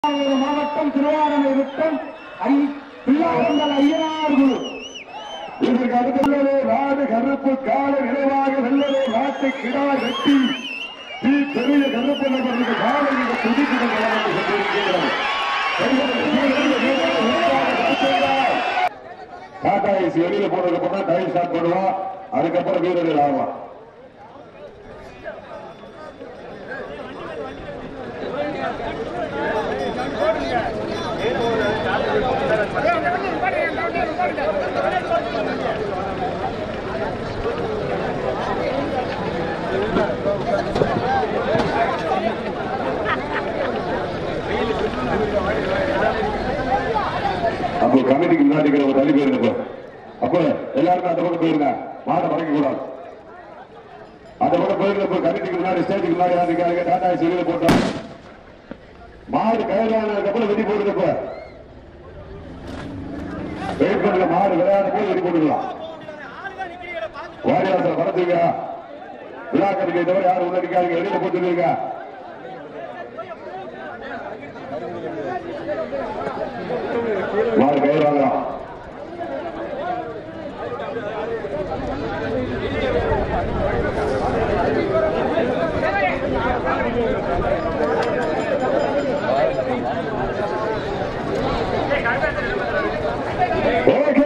திருவாரூர் மாவட்டம் திருவாரூர் வட்டம் ஐ பிள்ளாரங்கள் ஐயனார் குழு இதற்கு அடுத்துள்ளது நாடு கருப்பு கால நினைவாக வெள்ளவே நாட்டு கிடா வெட்டி தீ பெரிய கருப்பு நபர்களுக்கு காலை இந்த துடிப்புடன் வளர்ந்து கொண்டிருக்கிறது டாடா ஏசி வெளியில போனதுக்கு அப்புறம் டைம் ஸ்டார்ட் பண்ணுவோம் அதுக்கப்புறம் வீரர்கள் ஆகலாம் அப்போ கமிட்டிக்கு முன்னாடி இருக்கிற ஒரு தள்ளி போயிருங்க அப்ப எல்லாருமே அந்த பக்கம் போயிருங்க மாடை மறைக்க கூடாது அந்த பக்கம் போயிருங்க இப்போ கமிட்டிக்கு முன்னாடி ஸ்டேஜுக்கு முன்னாடி யாருக்காங்க டாடா ஏசி வெளியில போட்டோம் மாடு கைதானதுக்கு அப்புறம் வெடி போடுங்க இப்ப வெயிட் பண்ணுங்க மாடு விளையாடும் போது வெடி போட்டுக்கலாம் வாரியாசல் படத்துங்க விழா கமிட்டியை தவிர யாரும் உள்ள நிக்காதீங்க வெளியில போட்டுருங்க மாடு கயிறு வாங்கலாம் ஓகே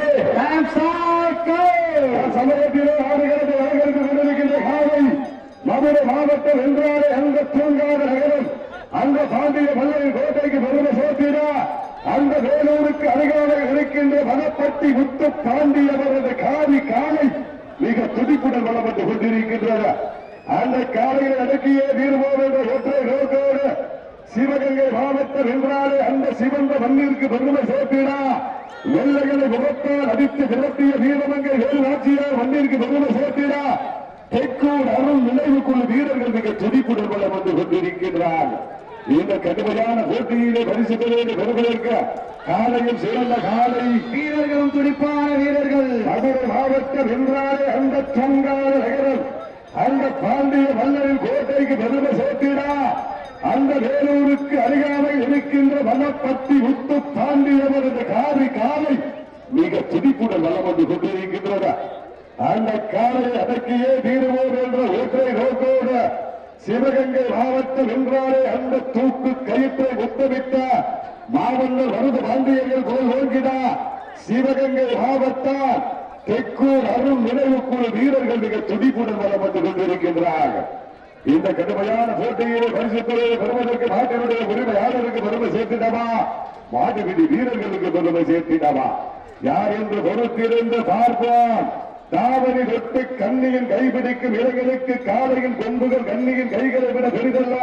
சமயத்திலே ஆடுகிறது அழகருக்கு கொண்டிருக்கின்ற காலை மதுரை மாவட்டம் வென்றாலே அங்க தூங்காத நகரம் அந்த பாண்டிய மன்னரின் கோட்டைக்கு பெருமை சேர்த்திடா அந்த வேலூருக்கு அருகாமையில் இருக்கின்ற வனப்பட்டி முத்து பாண்டியவரது காவி காலை மிக துடிப்புடன் வளம் வந்து கொண்டிருக்கின்றது அந்த காலையை அடக்கியே வீரமோடு என்ற ஒற்றை நோக்கோடு சிவகங்கை மாவட்டம் என்றாலே அந்த சிவந்த மண்ணிற்கு பெருமை சேர்த்திடா வெள்ளைகளை முகத்தால் அடித்து விரட்டிய வீரமங்கை வேலுநாச்சியார் மண்ணிற்கு பெருமை சேர்த்திடா தெற்கூர் அருள் நினைவுக்குள்ள வீரர்கள் மிக துடிப்புடன் வளம் வந்து கொண்டிருக்கின்றார் இந்த கடுமையான போட்டியிலே பரிசு பெறுவது பெறுவதற்கு காலையில் சிறந்த காலை வீரர்களும் துடிப்பான வீரர்கள் மதுரை மாவட்டம் என்றாலே அந்த தொங்காத நகரம் அந்த பாண்டிய மன்னரின் கோட்டைக்கு பெருமை சேர்த்திடா அந்த வேலூருக்கு அருகாமையில் இருக்கின்ற வனப்பட்டி முத்து பாண்டியவரது காரி காலை மிக துடிப்புடன் வளம் வந்து கொண்டிருக்கின்றது அந்த காலை அடக்கியே தீருவோம் என்ற ஒற்றை நோக்கோடு சிவகங்கை மாவட்டம் என்றாலே அந்த தூக்கு கயிற்றை முத்தமிட்ட மாமன்னர் வருது பாண்டியர்கள் போல் ஓங்கிடா சிவகங்கை மாவட்டம் தெற்கூர் அருள் நினைவுக்குழு வீரர்கள் மிக துடிப்புடன் வளம் வந்து கொண்டிருக்கின்றார்கள் இந்த கடுமையான போட்டியிலே பரிசுத்துறையை பெறுவதற்கு நாட்டினுடைய உரிமையாளருக்கு பெருமை சேர்த்திடவா மாட்டுப்பிடி வீரர்களுக்கு பெருமை சேர்த்திடவா யார் என்று பொறுத்திருந்து பார்ப்போம் தாவணி தொட்டு கண்ணியின் கைபிடிக்கும் இளைஞனுக்கு காலையின் கொம்புகள் கண்ணியின் கைகளை விட பெரிதல்ல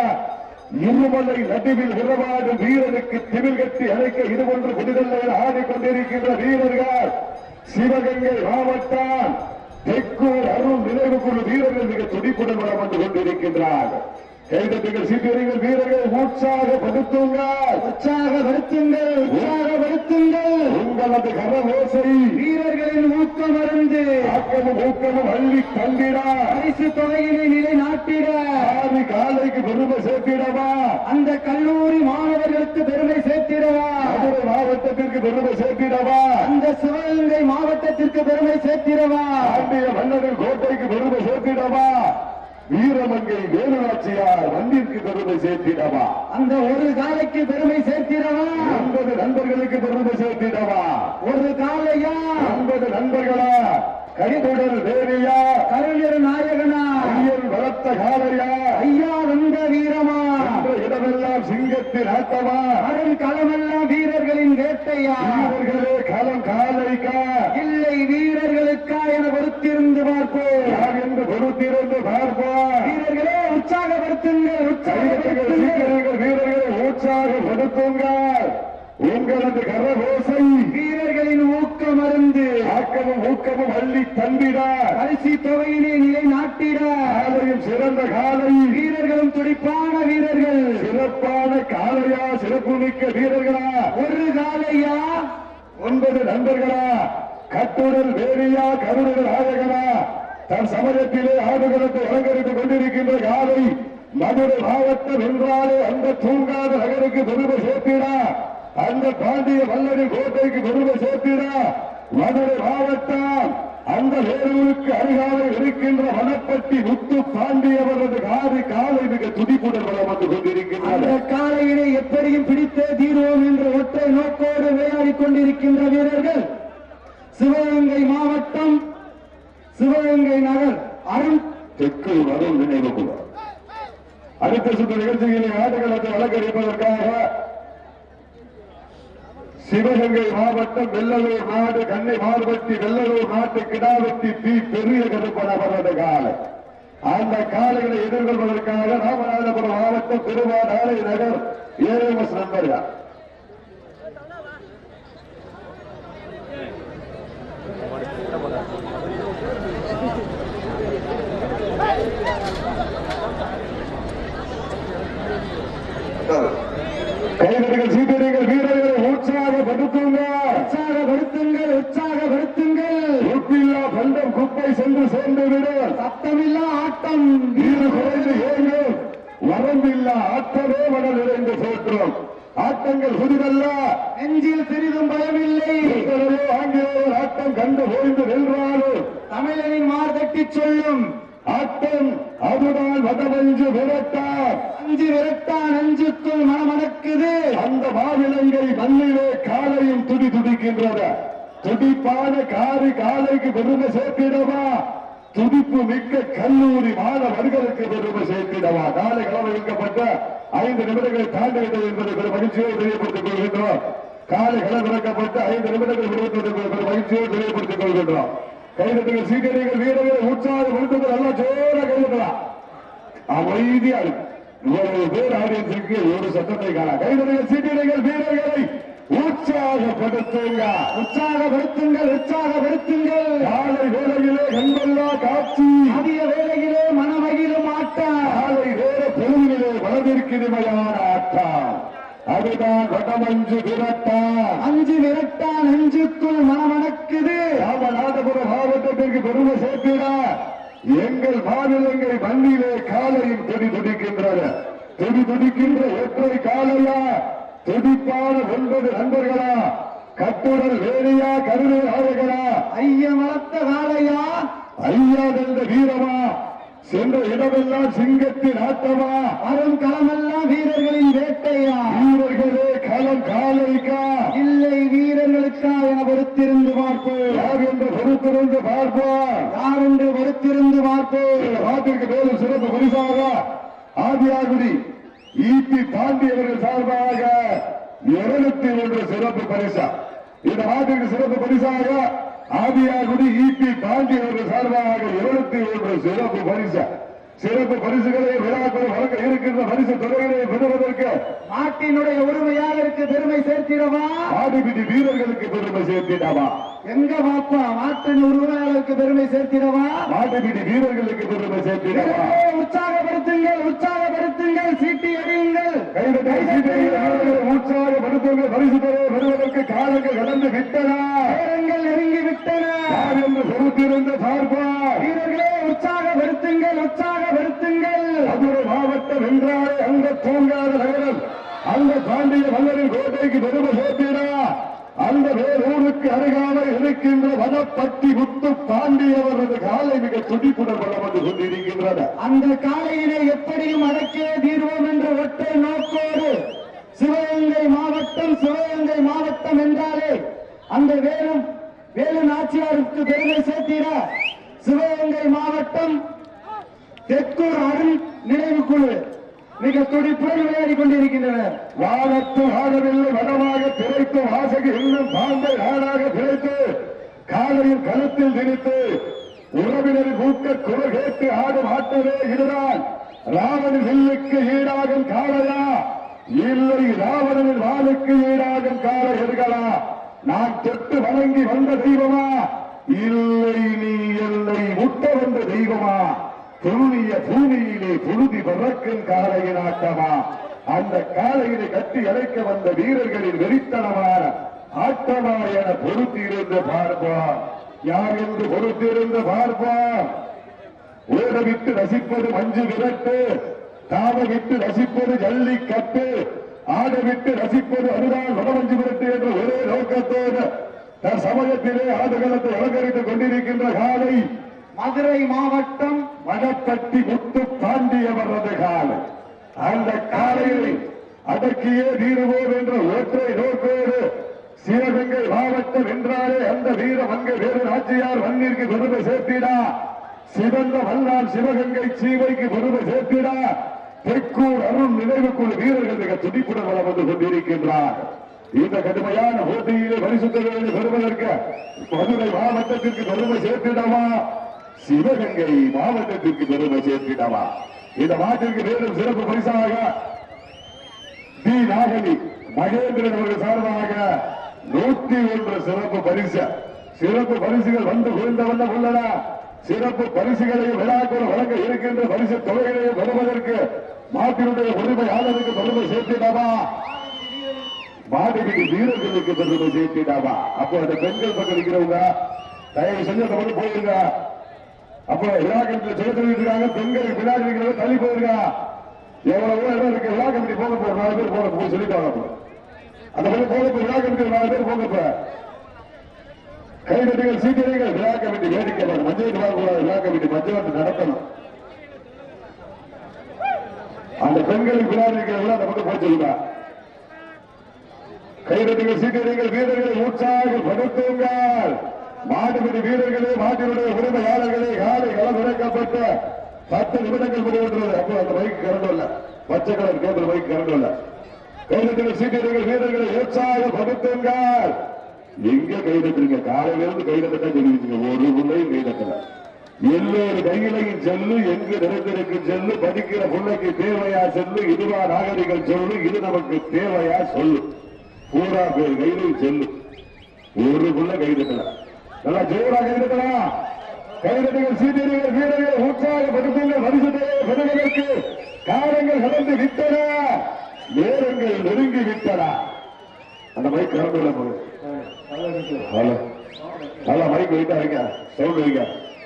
இருமலை நடுவில் உறவாடும் வீரனுக்கு திமிழ் கட்டி அழைக்க இது ஒன்று புதிதல்ல என ஆடிக்கொண்டிருக்கின்ற வீரர்கள் சிவகங்கை மாவட்டம் தெற்கூர் அருள் நினைவு குழு வீரர்கள் மிக துடிப்புடன் வளம் வந்து கொண்டிருக்கின்றார்கள் கைதட்டுகள் சீக்கிரங்கள் வீரர்கள் உற்சாகப்படுத்துங்கள் உற்சாகப்படுத்துங்கள் உற்சாகப்படுத்துங்கள் உங்களது கரவோசை வீரர்களின் ஊக்கம் அருந்து ஆக்கமும் ஊக்கமும் அள்ளி தந்திடா பரிசு தொகையினை நிலைநாட்டிட ஆதி காலைக்கு பெருமை சேர்த்திடவா அந்த கல்லூரி மாணவர்களுக்கு பெருமை சேர்த்திடவா மதுரை மாவட்டத்திற்கு பெருமை சேர்த்திடவா அந்த சிவகங்கை மாவட்டத்திற்கு பெருமை சேர்த்திடவா பாண்டிய மன்னரின் கோட்டைக்கு பெருமை சேர்த்திடவா வீரமங்கை வேலுநாச்சியார் மண்ணிற்கு பெருமை சேர்த்திடவா அந்த ஒரு காலைக்கு பெருமை சேர்த்திடவா ஒன்பது நண்பர்களுக்கு பெருமை சேர்த்திடவா ஒரு காலையா ஒன்பது நண்பர்களா கைதொடர் தேவியா கலைஞர் நாயகனா ஐயன் வளர்த்த காலையா ஐயா வந்த வீரமா என்ற இடமெல்லாம் சிங்கத்தின் ஆட்டமா அருள் களமெல்லாம் வீரர்களின் வேட்டையா வீரர்களே களம் காலைக்கா இல்லை வீரர்களுக்கா என பொறுத்திருந்து பார்ப்போம் யார் என்று பொறுத்திருந்து பார்ப்போம் வீரர்களே உற்சாகப்படுத்துங்கள் கைதட்டுகள் உற்சாகப்படுத்துங்கள் சீக்கிரங்கள் வீரர்களை உற்சாகப்படுத்துங்கள் உங்களது கரகோசை வீரர்களின் ஊக்கம் அருந்து ஆக்கமும் ஊக்கமும் அள்ளி தந்திடா பரிசு தொகையினை நிலைநாட்டிட காலையும் சிறந்த காலை வீரர்களும் துடிப்பான வீரர்கள் சிறப்பான காலையா சிறப்பு மிக்க வீரர்களா ஒரு காலையா ஒன்பது நண்பர்களா கட்டுடல் வேரியா கருடல் நாயகனா தன் சமயத்திலே ஆடுகளத்தை அலங்கரித்துக் கொண்டிருக்கின்ற காலை மதுரை மாவட்டம் என்றாலே அந்த தூங்காத நகருக்கு பெருமை சேர்த்திடா அந்த பாண்டிய வல்லடி கோட்டைக்கு பெருமை சேர்த்திடா மதுரை மாவட்டம் அந்த வேலூருக்கு அருகாமை இருக்கின்ற வனப்பட்டி முத்து பாண்டியவரது காரி காலை மிக துடிப்புடன் வளம் வந்து அந்த கொண்டிருக்கின்றன காளையினை எப்படியும் பிடித்தே தீர்வோம் என்ற ஒற்றை நோக்கோடு விளையாடிக் கொண்டிருக்கின்ற வீரர்கள் சிவகங்கை மாவட்டம் சிவகங்கை நகர் அருண் தெற்கு வரும் நினைவு கூட அடுத்த சுற்று நிகழ்ச்சிகளை ஆடுகளத்தை வழக்கறிப்பதற்காக சிவகங்கை மாவட்டம் வெள்ளலூர் நாடு கண்ணை மார்பட்டி வெள்ளலூர் நாட்டு கிடாவட்டி பி பெரிய கருப்பன் அவரது காலை அந்த காலைகளை எதிர்கொள்வதற்காக ராமநாதபுரம் மாவட்டம் திருவாடாலை நகர் ஏஎம்எஸ் நண்பர்கள் கைதடிகள் சீட்டடிகள் வீரர்களை உற்சாகப்படுத்துங்க உற்சாகப்படுத்துங்கள் உற்சாகப்படுத்துங்கள் உப்பில்லா பண்டம் குப்பை சென்று சேர்ந்து விடும் சத்தமில்லா ஆட்டம் வீடு குறைந்து ஏங்கும் வரம்பில்லா ஆட்டமே மணல் நிறைந்து போற்றும் ஆட்டங்கள் புதிதல்ல நெஞ்சில் சிறிதும் பயமில்லை எத்தனையோ ஆங்கிலேயர் ஆட்டம் கண்டு ஓய்ந்து வென்றாலும் தமிழனின் மார்தட்டி சொல்லும் ஆட்டம் அதுதான் வடவஞ்சு விரட்டார் அஞ்சு விரட்டான் அஞ்சுக்குள் மனமணக்குது அந்த மாவிலங்கை மண்ணிலே காலையும் துடி துடிக்கின்றது துடிப்பான காரி காலைக்கு பெருமை சேர்த்திடவா துடிப்பு மிக்க கல்லூரி மாணவர்களுக்கு பெருமை சேர்த்திடவா காலை களமிழக்கப்பட்ட ஐந்து நிமிடங்களை தாண்டிவிட்டது என்பதை பெரும் மகிழ்ச்சியோடு தெரியப்படுத்திக் கொள்கின்றோம் காலை களமிறக்கப்பட்ட ஐந்து நிமிடங்கள் விடுவித்தது என்பதை பெரும் மகிழ்ச்சியோடு தெரியப்படுத்திக் கொள்கின்றோம் கைதட்டுகள் சீக்கிரங்கள் வீரர்களை உற்சாகப்படுத்துங்கள் நல்லா ஜோர கைதட்டலாம் அமைதியா இருக்கு இவ்வளவு பேர் ஆடியன்ஸுக்கு ஒரு சத்தத்தை காண கைதடிகள் சீட்டிடைகள் வீரர்களை உற்சாகப்படுத்துங்க உற்சாகப்படுத்துங்கள் உற்சாகப்படுத்துங்கள் காலை வேளையிலே கண்பல்லா காட்சி அதிக வேளையிலே மனமகிழும் ஆட்டம் காலை வேற பொழுதிலே வளர்ந்திருக்கிறமையான ஆட்டம் அதுதான் வடமஞ்சு விரட்டா அஞ்சு விரட்டான் அஞ்சுக்குள் மனமணக்குது ராமநாதபுரம் மாவட்டத்திற்கு பெருமை சேர்த்திட எங்கள் மாநிலங்கள் மண்ணிலே காலையும் துடி துடிக்கின்றன துடி துடிக்கின்ற ஒற்றை காலையா துடிப்பான ஒன்பது நண்பர்களா கட்டுடல் வேலையா கருணை ஆளுகளா ஐய வளர்த்த காளையா ஐயா தந்த வீரமா சென்ற இடமெல்லாம் சிங்கத்தின் ஆட்டமா வரும் களமெல்லாம் வீரர்களின் வேட்டையா வீரர்களே களம் காலைக்கா இல்லை வீரர்களுக்கா என பொறுத்திருந்து பார்ப்போம் யார் என்று பொறுத்திருந்து பார்ப்போம் யார் என்று பொறுத்திருந்து பார்ப்போம் இந்த நாட்டிற்கு மேலும் சிறப்பு பரிசாக ஆதியாகுடி ஈபி பாண்டியவர்கள் சார்பாக இருநூத்தி ஒன்று சிறப்பு பரிசா இந்த நாட்டிற்கு சிறப்பு பரிசாக ஆதியாகுடி ஈபி பாண்டியவர்கள் சார்பாக இருநூத்தி ஒன்று சிறப்பு பரிசா சிறப்பு பரிசுகளை விழாக்கள் வழங்க இருக்கின்ற பரிசு தொகைகளை பெறுவதற்கு நாட்டினுடைய உரிமையாளருக்கு பெருமை சேர்த்திடவா ஆடிபிடி வீரர்களுக்கு பெருமை சேர்த்திடவா எங்க பாப்பா நாட்டின் உரிமையாளருக்கு பெருமை சேர்த்திடவா ஆடிபிடி வீரர்களுக்கு பெருமை சேர்த்திடவா வீரர்களே, உற்சாகப்படுத்துங்கள் உற்சாகப்படுத்துங்கள் சீட்டி அடியுங்கள் உற்சாகப்படுத்துங்கள் பரிசு பெற பெறுவதற்கு காலங்கள் கடந்து விட்டனா நேரங்கள் நெருங்கி விட்டன யார் என்று பொறுத்திருந்து பார்ப்பார் வீரர்களே உற்சாகப்படுத்துங்கள் உற்சாகப்படுத்துங்கள் மதுரை மாவட்டம் என்றாலே அந்த தூங்காத நகரம் அந்த பாண்டிய மன்னரின் கோட்டைக்கு பெருமை சேர்த்திடா அந்த வேலூருக்கு அருகாமல் இருக்கின்ற வனப்பட்டி முத்து பாண்டியவரது காலை மிக துடிப்புடன் வளம் வந்து கொண்டிருக்கின்றன அந்த காளையினை எப்படியும் அடக்கிய தீர்வோம் என்ற ஒற்றை நோக்கோடு சிவகங்கை மாவட்டம் சிவகங்கை மாவட்டம் என்றாலே அந்த வேலும் வேலு நாச்சியாருக்கு பெருமை சேர்த்திட சிவகங்கை மாவட்டம் தெற்கூர் அருண் நினைவு குழு மிக துடிப்புடன் விளையாடி கொண்டிருக்கின்றனர் வானத்து ஆடவில்லை வனமாக திரைத்து வாசகி இன்னும் பாம்பை நாடாக திரைத்து காலையில் கழுத்தில் திணித்து உறவினரின் ஊக்க குரல் கேட்டு ஆடும் ஆட்டமே இதுதான் ராவணன் வில்லுக்கு ஈடாகும் காளையா இல்லை ராவணனின் வாளுக்கு ஈடாகும் காளை எதுகளா நான் தொட்டு வணங்கி வந்த தெய்வமா இல்லை நீ என்னை முட்ட வந்த தெய்வமா புழுதிய பூமியிலே புழுதி பறக்கும் காளையின் ஆட்டமா அந்த காளையினை கட்டி அழைக்க வந்த வீரர்களின் வெறித்தனமான ஆட்டமா என பொறுத்திருந்து பார்ப்போம் யார் என்று பொறுத்திருந்து பார்ப்போம் ஓடவிட்டு ரசிப்பது மஞ்சு விரட்டு தாம விட்டு ரசிப்பது ஜல்லிக்கட்டு ஆட விட்டு ரசிப்பது அதுதான் வடமஞ்சு விரட்டு என்ற ஒரே நோக்கத்தோடு தன் சமயத்திலே ஆடுகளத்தை அலங்கரித்துக் கொண்டிருக்கின்ற காலை மதுரை மாவட்டம் மணப்பட்டி முத்து பாண்டியவரது காலை அந்த காலையை அடக்கியே தீருவோம் என்ற ஒற்றை நோக்கோடு சிவகங்கை மாவட்டம் என்றாலே அந்த வீர மங்கை வேறு நாச்சியார் மண்ணிற்கு பெருமை சேர்த்திடா சிவந்த வல்லால் சிவகங்கை சீவைக்கு பெருமை சேர்த்திடா தெற்கூர் அருண் நினைவுக்குழு வீரர்கள் மிக துடிப்புடன் வளம் வந்து கொண்டிருக்கின்றார் இந்த கடுமையான போட்டியிலே பரிசுத்தங்களை பெறுவதற்கு மதுரை மாவட்டத்திற்கு பெருமை சேர்த்திடவா சிவகங்கை மாவட்டத்திற்கு பெருமை சேர்த்திடவா இந்த மாட்டிற்கு மேலும் சிறப்பு பரிசாக டி நாகலி மகேந்திரன் அவர்கள் சார்பாக நூத்தி ஒன்று சிறப்பு பரிசு சிறப்பு பரிசுகள் வந்து குவிந்த வண்ணம் உள்ளன சிறப்பு பரிசுகளையும் விழாக்குள் வழங்க இருக்கின்ற பரிசு தொகைகளையும் பெறுவதற்கு மாட்டினுடைய உரிமையாளருக்கு பெருமை சேர்த்திடாமா மாடுபிடி வீரர்களுக்கு பெருமை சேர்த்திடாமா அப்போ அந்த பெண்கள் பக்கம் இருக்கிறவங்க தயவு செஞ்சு அந்த பக்கம் போயிருங்க அப்போ விழா கமிட்டி சொல்ல சொல்லிட்டு இருக்காங்க பெண்களுக்கு பின்னாடி இருக்கிறவங்க தள்ளி போயிருங்க எவ்வளவோ இடம் இருக்கு விழா கமிட்டி போக போற நாலு பேர் போக போய் சொல்லிட்டாங்க அப்போ. அந்த பக்கம் போக போய் விழா கமிட்டி நாலு பேர் போக போற கைதட்டிகள் சீக்கிரங்கள் விழா கமிட்டி வேடிக்கை பார்க்கணும். மஞ்சள் பார்க்கக்கூடாது விழா கமிட்டி மஞ்சள் நடத்தணும் அந்த பெண்களுக்கு பின்னாடி இருக்கிறவங்க அந்த பக்கம் போய் சொல்லுங்க கைதட்டிகள் சீக்கிரங்கள் வீரர்களை உற்சாகப்படுத்துங்கள் மாடுபிடி வீரர்களே மாட்டினுடைய உரிமையாளர்களே காலை களம் இறக்கப்பட்ட பத்து நிமிடங்கள் முடிவுற்றது அப்போ அந்த பைக் கரண்ட் இல்ல பச்சை கலர் கேபிள் பைக் கரண்ட் இல்ல கைதட்டிகள் சீக்கிரங்கள் வீரர்களை உற்சாகப்படுத்துங்கள் எங்க கைதட்டுறீங்க காலையிலிருந்து கைதட்டா தெரிவிச்சுங்க ஒரு பிள்ளையும் கைதட்டல எல்லோரு கையிலையும் செல்லு எங்கு நிறைந்திருக்கும் செல்லு படிக்கிற பிள்ளைக்கு தேவையா செல்லு இதுவா நாகரிகம் சொல்லு இது நமக்கு தேவையா சொல்லு பூரா பேர் கையிலையும் செல்லு ஒரு புள்ள கைதட்டல நல்லா ஜோரா கைதட்டலாம் கைதட்டுகள் சீனியர்கள் வீரர்கள் உற்சாகப்படுத்துங்கள் பரிசுத்தையை பெறுவதற்கு காலங்கள் கடந்து விட்டன நேரங்கள் நெருங்கி விட்டன அந்த மைக் கலந்துள்ள போது ஹலோ நல்லா மைக் வெயிட்டா வைங்க சவுண்ட் வைங்க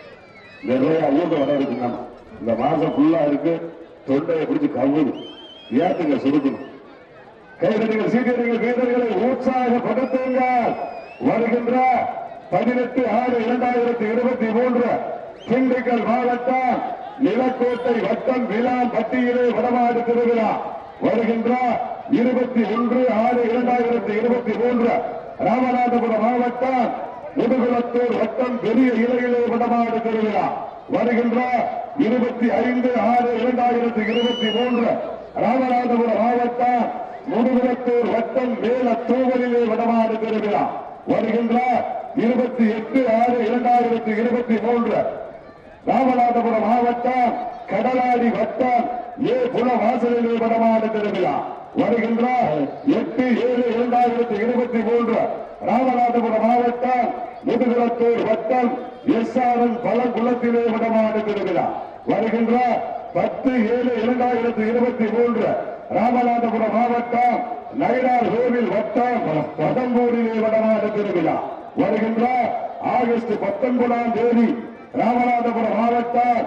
நிறைய ஊட்ட வர இருக்கு நம்ம இந்த மாசம் ஃபுல்லா இருக்கு தொண்டையை பிடிச்சு கவுது ஏத்துங்க சுருக்கணும் கைதடிகள் சீக்கிரங்கள் வீரர்களை உற்சாகப்படுத்துங்கள் வருகின்ற பதினெட்டு ஆறு இரண்டாயிரத்தி இருபத்தி மூன்று திண்டுக்கல் மாவட்டம் நிலக்கோட்டை வட்டம் விழாம் பட்டியலே வடமாடு திருவிழா வருகின்ற இருபத்தி ஒன்று ஆறு இரண்டாயிரத்தி இருபத்தி மூன்று ராமநாதபுரம் மாவட்டம் முதுகுளத்தூர் வட்டம் பெரிய இலையிலே வடமாடு திருவிழா வருகின்ற இருபத்தி ஐந்து ஆறு இரண்டாயிரத்தி இருபத்தி மூன்று ராமநாதபுரம் மாவட்டம் முதுகுளத்தூர் வட்டம் மேல தூவலிலே வடமாடு திருவிழா வருகின்ற இருபத்தி எட்டு ஆறு இரண்டாயிரத்தி இருபத்தி மூன்று ராமநாதபுரம் மாவட்டம் கடலாடி வட்டம் ஏ புல வாசலிலே வடமாடு திருவிழா வருகின்ற எட்டு ஏழு இரண்டாயிரத்தி இருபத்தி மூன்று ராமநாதபுரம் மாவட்டம் முதுகுளத்தூர் வட்டம் எஸ் ஆர் என் பழங்குளத்திலே வடமாடு திருவிழா வருகின்ற பத்து ஏழு இரண்டாயிரத்தி இருபத்தி மூன்று ராமநாதபுரம் மாவட்டம் நயினார் கோவில் வட்டம் பதம்பூரிலே வடமாடு திருவிழா வருகின்ற ஆகஸ்ட் பத்தொன்பதாம் தேதி ராமநாதபுரம் மாவட்டம்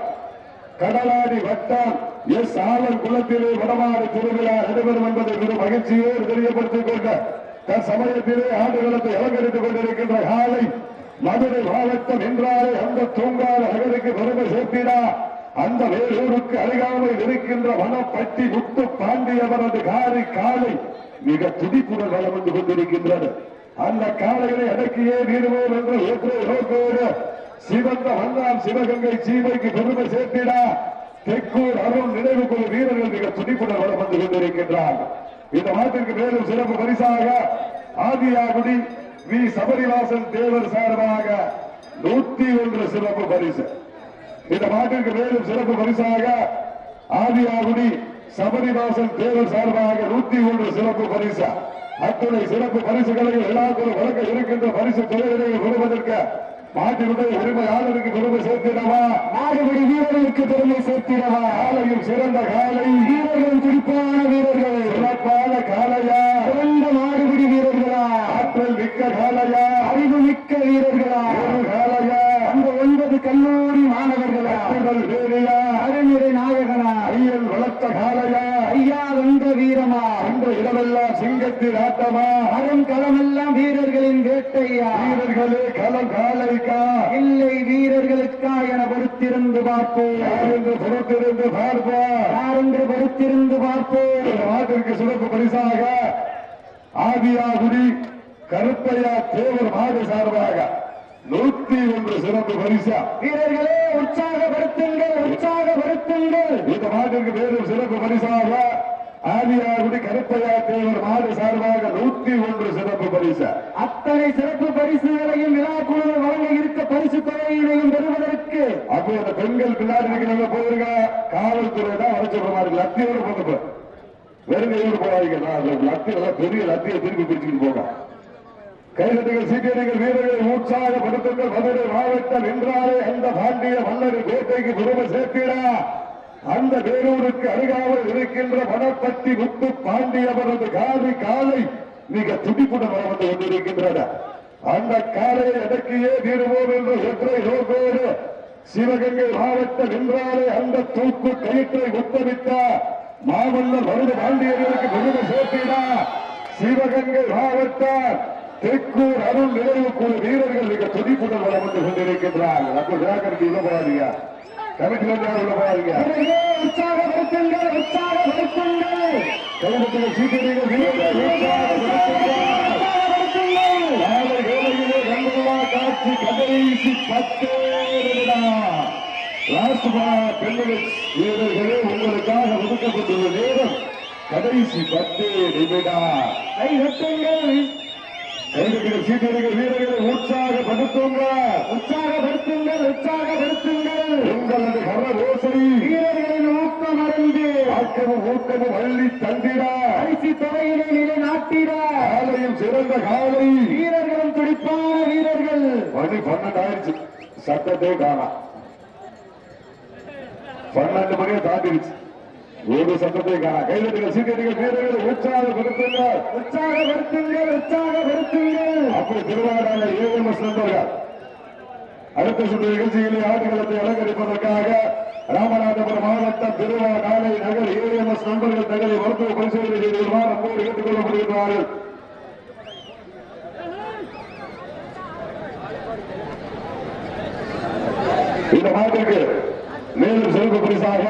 கடலாடி வட்டம் எஸ் ஆலன் குளத்திலே வடமாடு திருவிழா நடைபெறும் என்பதை மிக மகிழ்ச்சியோடு தெரியப்படுத்திக் கொண்ட தற்சமயத்திலே ஆண்டுகளத்தை அலங்கரித்துக் கொண்டிருக்கின்ற காலை மதுரை மாவட்டம் என்றாலே அந்த தூங்காத நகருக்கு பெருமை சேர்த்தினா அந்த வேலூருக்கு அருகாமையில் இருக்கின்ற வனப்பட்டி முத்து பாண்டியவரது காரி காலை மிக துடிப்புடன் வளம் வந்து கொண்டிருக்கின்றது அந்த காலைகளை அடக்கியே வீடுவோம் என்ற ஒற்றை நோக்கோடு சிவந்த வந்தான் சிவகங்கை சீமைக்கு பெருமை சேர்த்திடா தெற்கூர் அருண் நினைவு குழு வீரர்கள் மிக துடிப்புடன் வளம் வந்து கொண்டிருக்கின்றார் இந்த மாட்டிற்கு மேலும் சிறப்பு பரிசாக ஆதியாகுடி வி சபரிவாசன் தேவர் சார்பாக நூத்தி ஒன்று சிறப்பு பரிசு இந்த மாட்டிற்கு மேலும் சிறப்பு பரிசாக ஆதியாகுடி சபரிவாசன் தேவர் சார்பாக நூத்தி ஒன்று சிறப்பு பரிசு அத்துணை சிறப்பு பரிசுகளை விழாக்குள் வழங்க இருக்கின்ற பரிசு தொகைகளை பெறுவதற்கு மாட்டினுடைய உரிமையாளருக்கு பெருமை சேர்த்திடவா நாடுபடி வீரர்களுக்கு பெருமை சேர்த்திடவா காலையும் சிறந்த காலை வீரர்கள் துடிப்பான வீரர்கள் சிறப்பான காலையா சிறந்த மாடுபிடி வீரர்களா ஆற்றல் மிக்க காலையா அறிவு மிக்க வீரர்களா ஒரு காலையா அந்த ஒன்பது கல்லூரி மாணவர்களா ஆற்றுதல் வேலையா அறநிறை நாயகனா ஐயன் வளர்த்த இரவெல்லாம் சிங்கத்தின் ஆட்டமா அரும் களமெல்லாம் வீரர்களின் வேட்டையா வீரர்களே களம் காலைக்கா இல்லை வீரர்களுக்கா என பொறுத்திருந்து பார்ப்போம் யார் என்று புறத்திருந்து பார்ப்போம் யார் என்று பொறுத்திருந்து பார்ப்போம் இந்த மாட்டிற்கு சிறப்பு பரிசாக ஆதியாகுடி கருப்பையா தேவர் மாடு சார்பாக நூத்தி ஒன்று சிறப்பு பரிசா வீரர்களே உற்சாகப்படுத்துங்கள் உற்சாகப்படுத்துங்கள் இந்த மாட்டிற்கு மேலும் சிறப்பு பரிசாக ஆதியாகுடி கருப்பையா தேவர் மாடு சார்பாக நூத்தி ஒன்று சிறப்பு பரிசா அத்தனை சிறப்பு பரிசுகளையும் விழா குழு வழங்க இருக்க பரிசு தொகையினையும் பெறுவதற்கு அப்போ அந்த பெண்கள் பின்னாடி இருக்கிறவங்க போயிருங்க காவல்துறை தான் வர சொல்ற மாதிரி லத்தியோடு போங்க வெறுங்கையோடு போவாங்க நான் லத்தி நல்லா பெரிய லத்தியை திருப்பி பிடிச்சிட்டு போங்க கைதட்டிகள் சீக்கிரங்கள் வீரர்களை உற்சாகப்படுத்துங்கள் மதுரை மாவட்டம் என்றாலே அந்த பாண்டிய மன்னரின் கோட்டைக்கு பெருமை சேர்த்திடா அந்த வேலூருக்கு அருகாமல் இருக்கின்ற வனப்பட்டி முத்து பாண்டியவரது காவி காலை மிக துடிப்புடன் வர வந்து கொண்டிருக்கின்றன அந்த காலையை அடக்கியே தீருவோம் என்று ஒற்றை நோக்கோடு சிவகங்கை மாவட்டம் என்றாலே அந்த தூக்கு கயிற்றை உத்தமித்த மாமல்லர் வருட பாண்டியர்களுக்கு பெருமை சேர்த்திடா சிவகங்கை மாவட்டம் தெற்கூர் அருள் நினைவு குழு வீரர்கள் மிக துடிப்புடன் வர வந்து கொண்டிருக்கின்றார்கள் அப்போ ஜாக்கிரதை உள்ள போகாதீங்க கமிட்டியில் உள்ள போகாதீங்க வீரர்களே உற்சாகப்படுத்துங்கள் உற்சாகப்படுத்துங்கள் கைதட்டிகள் சீக்கிரங்கள் வீரர்கள் உற்சாகப்படுத்துங்கள். உற்சாகப்படுத்துங்கள் நாளை வேளையிலே ரங்கவா காட்சி கடைசி பத்து நிமிடம். லாஸ்ட் பா- பெண்கள் வீரர்களே உங்களுக்காக ஒதுக்கப்பட்டுள்ள நேரம் கடைசி பத்து நிமிடம் கை தட்டுங்கள் கைதட்டிகள் சீக்கிரங்கள் வீரர்களை உற்சாகப்படுத்துங்க உற்சாகப்படுத்துங்கள் உற்சாகப்படுத்துங்கள் உங்களது கர ரோசரி வீரர்களின் ஊக்கம் அறிந்து ஆக்கமும் ஊக்கமும் அள்ளி தந்திடா பரிசு தொகையினை நிலைநாட்டிட காலையும் சிறந்த காலை வீரர்களும் துடிப்பான வீரர்கள் மணி பன்னெண்டு ஆயிடுச்சு சத்தத்தை காணா பன்னெண்டு மணியை தாண்டிடுச்சு ஒரு சத்தத்தை காணா கைதட்டிகள் சீக்கிரங்கள் வீரர்களை உற்சாகப்படுத்துங்க உற்சாகப்படுத்துங்கள் உற்சாகப்படுத்துங்கள் அப்படி திருவாடான ஏஎம்எஸ் நண்பர்கள் அடுத்த சுற்று நிகழ்ச்சியிலே ஆட்டுகளத்தை அலங்கரிப்பதற்காக ராமநாதபுரம் மாவட்டம் திருவா நாளை நகர் ஏஎம்எஸ் நண்பர்கள் தங்களை மருத்துவ பரிசோதனை செய்து வருமாறு அன்போடு கேட்டுக் கொள்ளப்படுகிறார்கள் இந்த மாட்டிற்கு மேலும் சிறப்பு பரிசாக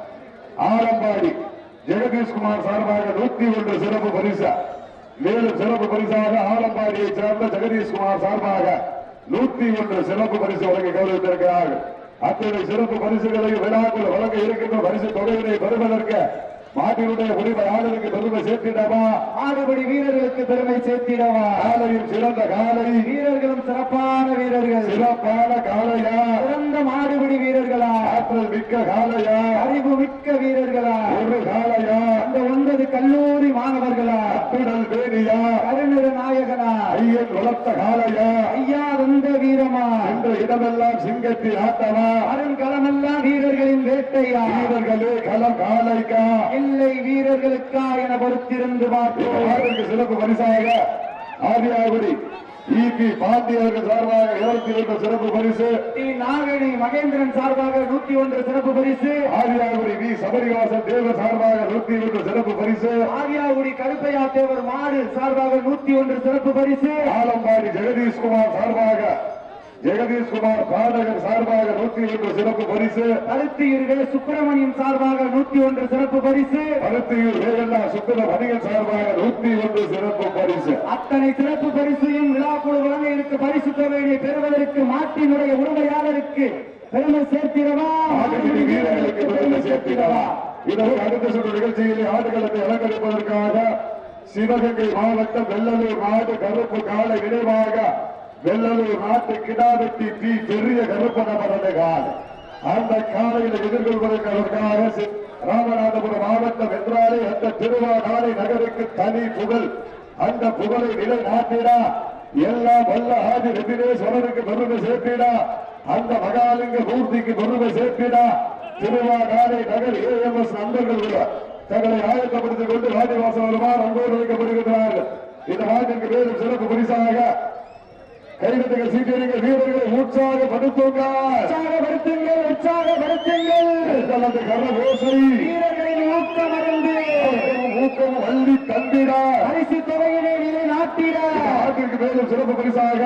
ஆலம்பாடி ஜெகதீஷ்குமார் சார்பாக நூத்தி ஒன்று சிறப்பு பரிசா மேலும் சிறப்பு பரிசாக ஆலம்பாடியை சேர்ந்த ஜெகதீஷ்குமார் சார்பாக நூத்தி ஒன்று சிறப்பு பரிசு வழங்கி கௌரவித்திருக்கிறார்கள் அத்தனை சிறப்பு பரிசுகளை விழாக்குள் வழங்க இருக்கின்ற பரிசு தொகையினை பெறுவதற்கு மாட்டினுடைய உரிமையாளருக்கு பெருமை சேர்த்திடவா ஆடுபடி வீரர்களுக்கு பெருமை சேர்த்திடவா காலையில் சிறந்த காலை வீரர்களும் சிறப்பான வீரர்கள் சிறப்பான காலையா சிறந்த மாடுபிடி வீரர்களா ஆற்றல் மிக்க காலையா அறிவு மிக்க வீரர்களா ஒரு காலையா அந்த ஒன்பது கல்லூரி மாணவர்களா அத்துடல் வேணியா கருநிற நாயகனா ஐயன் வளர்த்த காலையா ஐயா வந்த வீரமா என்ற இடமெல்லாம் சிங்கத்தின் ஆட்டமா அருண்களமெல்லாம் வீரர்களின் வேட்டையா வீரர்களே களம் காலைக்கா இல்லை வீரர்களுக்கா என பொறுத்திருந்து இந்த பார்ப்போம் மாதத்திற்கு சிறப்பு பரிசாக ஆதியாகுடி இபி பாண்டியர்கள் சார்பாக இருபத்தி ஒன்று சிறப்பு பரிசு டி. நாகணி மகேந்திரன் சார்பாக நூத்தி ஒன்று சிறப்பு பரிசு ஆதியாகுடி வி சபரிவாசன் தேவர் சார்பாக நூத்தி ஒன்று சிறப்பு பரிசு ஆதியாகுடி கருப்பையா தேவர் மாடு சார்பாக நூத்தி ஒன்று சிறப்பு பரிசு ஆலம்பாடி ஜெகதீஷ்குமார் சார்பாக ஜெகதீஷ்குமார் பாடகர் சார்பாக நூத்தி ஒன்று சிறப்பு பரிசு கருத்தியூர் வே. சுப்பிரமணியம் சார்பாக நூத்தி ஒன்று சிறப்பு பரிசு பருத்தியூர் வேகண்ணா சுத்தர வணிகர் சார்பாக நூத்தி ஒன்று சிறப்பு பரிசு அத்தனை சிறப்பு பரிசையும் விழாக்குழு வழங்க இருக்க பரிசு தொகையினை பெறுவதற்கு மாட்டினுடைய உரிமையாளருக்கு பெருமை சேர்த்திடவா ஆடுகளி வீரர்களுக்கு பெருமை சேர்த்திடவா இதற்கு அடுத்த சுற்று நிகழ்ச்சியிலே ஆடுகளத்தை அலங்கரிப்பதற்காக சிவகங்கை மாவட்டம் வெள்ளலூர் நாடு கருப்பு காலை நினைவாக வெள்ளலூர் நாட்டு கிடாவெட்டி பி பெரிய கருப்பு நபரது காலை அந்த காலையில் எதிர்கொள்வதற்காக சி- ராமநாதபுரம் மாவட்டம் என்றாலே அந்த திருவாடாலை நகருக்கு தனி புகழ் அந்த புகழை நிலைநாட்டிடா எல்லாம் வல்ல ஆதி வெதிரேஸ்வரனுக்கு பெருமை சேர்த்திடா அந்த மகாலிங்க மூர்த்திக்கு பெருமை சேர்த்திடா திருவாடாலை நகர் ஏஎம்எஸ் நண்பர்கள் கூட தங்களை ஆயத்தப்படுத்திக் கொண்டு வாடிவாசல் வருமாறு அன்போடு வைக்கப்படுகிறார்கள் இந்த நாட்டிற்கு மேலும் சிறப்பு பரிசாக கைவிட்டுகள் சீக்கிரங்கள் வீரர்களை உற்சாகப்படுத்துங்க உற்சாகப்படுத்துங்கள் உற்சாகப்படுத்துங்கள் அந்த கர ரோசை வீரர்களின் ஊக்கம் அறிந்து ஊக்கமும் வள்ளி தந்திடா பரிசு தொகையினை நிலை நாட்டிட ஆட்டிற்கு மேலும் சிறப்பு பரிசாக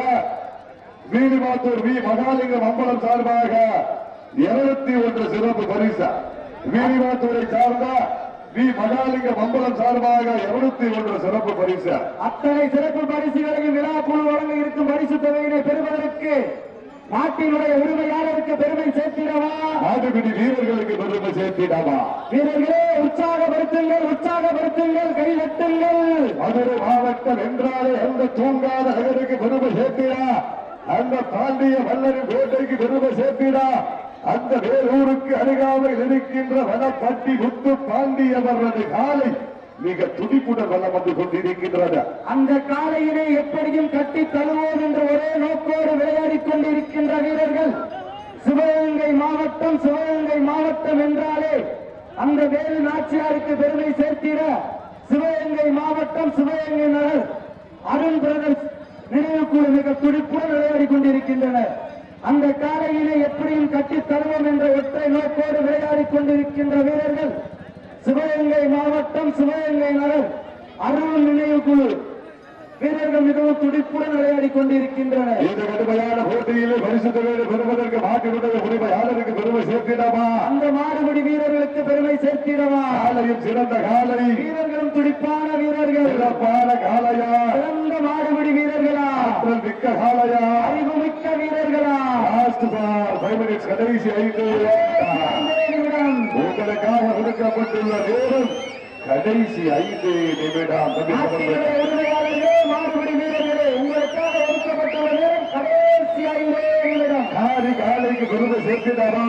வீடிமாத்தூர் வி மகாலிங்கம் அம்பலம் சார்பாக இருநூத்தி ஒன்று சிறப்பு பரிசு வீடிமாத்தூரை சார்ந்த வி மகாலிங்கம் அம்பலம் சார்பாக இருநூத்தி ஒன்று சிறப்பு பரிசு அத்தனை சிறப்பு பரிசுகளையும் விழா குழு வழங்க இருக்கும் பரிசு தொகையினை பெறுவதற்கு நாட்டினுடைய உரிமையாளருக்கு பெருமை சேர்த்திடவா மாட்டுப்பிடி வீரர்களுக்கு பெருமை சேர்த்திடாமா வீரர்களே உற்சாகப்படுத்துங்கள் உற்சாகப்படுத்துங்கள் கைதட்டுங்கள் மதுரை மாவட்டம் என்றாலே அந்த தூங்காத நகருக்கு பெருமை சேர்த்திடா அந்த பாண்டிய வல்லரின் கோட்டைக்கு பெருமை சேர்த்திடா அந்த வேலூருக்கு அருகாமையில் இருக்கின்ற வனப்பட்டி முத்து பாண்டியவரது காலை மிக துடிப்புடன் வல்லம் வந்து கொண்டிருக்கின்றது அந்த காலையினை எப்படியும் கட்டி தழுவோம் என்ற ஒரே நோக்கோடு விளையாடிக் கொண்டிருக்கின்ற வீரர்கள் சிவகங்கை மாவட்டம் சிவகங்கை மாவட்டம் என்றாலே அந்த வேலு நாச்சியாருக்கு பெருமை சேர்த்திட சிவகங்கை மாவட்டம் சிவகங்கை நகர் அருண் பிரதர்ஸ் நினைவுக்குழு மிக துடிப்புடன் விளையாடிக் கொண்டிருக்கின்றனர் அந்த காலையினை எப்படியும் கட்டி தருவோம் என்ற ஒற்றை நோக்கோடு விளையாடிக் கொண்டிருக்கின்ற வீரர்கள் சிவகங்கை மாவட்டம் சிவகங்கை நகர் அருள் நினைவு குழு வீரர்கள் மிகவும் துடிப்புடன் விளையாடிக் கொண்டிருக்கின்றனர் இந்த கடுமையான போட்டியிலே பரிசு தொகையை பெறுவதற்கு மாட்டினுடைய உரிமையாளருக்கு பெருமை சேர்த்திடாமா அந்த மாடுபடி வீரர்களுக்கு பெருமை சேர்த்திடவா காலையும் சிறந்த காலை வீரர்களும் துடிப்பான வீரர்கள் சிறப்பான காலையா சிறந்த மாடுபடி வீரர்களா ஆற்றல் மிக்க காலையா அறிவுமிக்க வீரர்களா லாஸ்ட் பார் ஃபைவ் மினிட்ஸ் கடைசி ஐந்து ஐந்தே நிமிடம் உங்களுக்காக ஒதுக்கப்பட்டுள்ள நேரம் கடைசி ஐந்து நிமிடம் தம்பி நாட்டினுடைய அவர்களே. உரிமையாளர்களே மாடுபடி வீரர்களே உங்களுக்காக ஒதுக்கப்பட்டுள்ள நேரம் கடைசி ஐந்தே நிமிடம் காரி காலைக்கு பெருமை சேர்த்திடாமா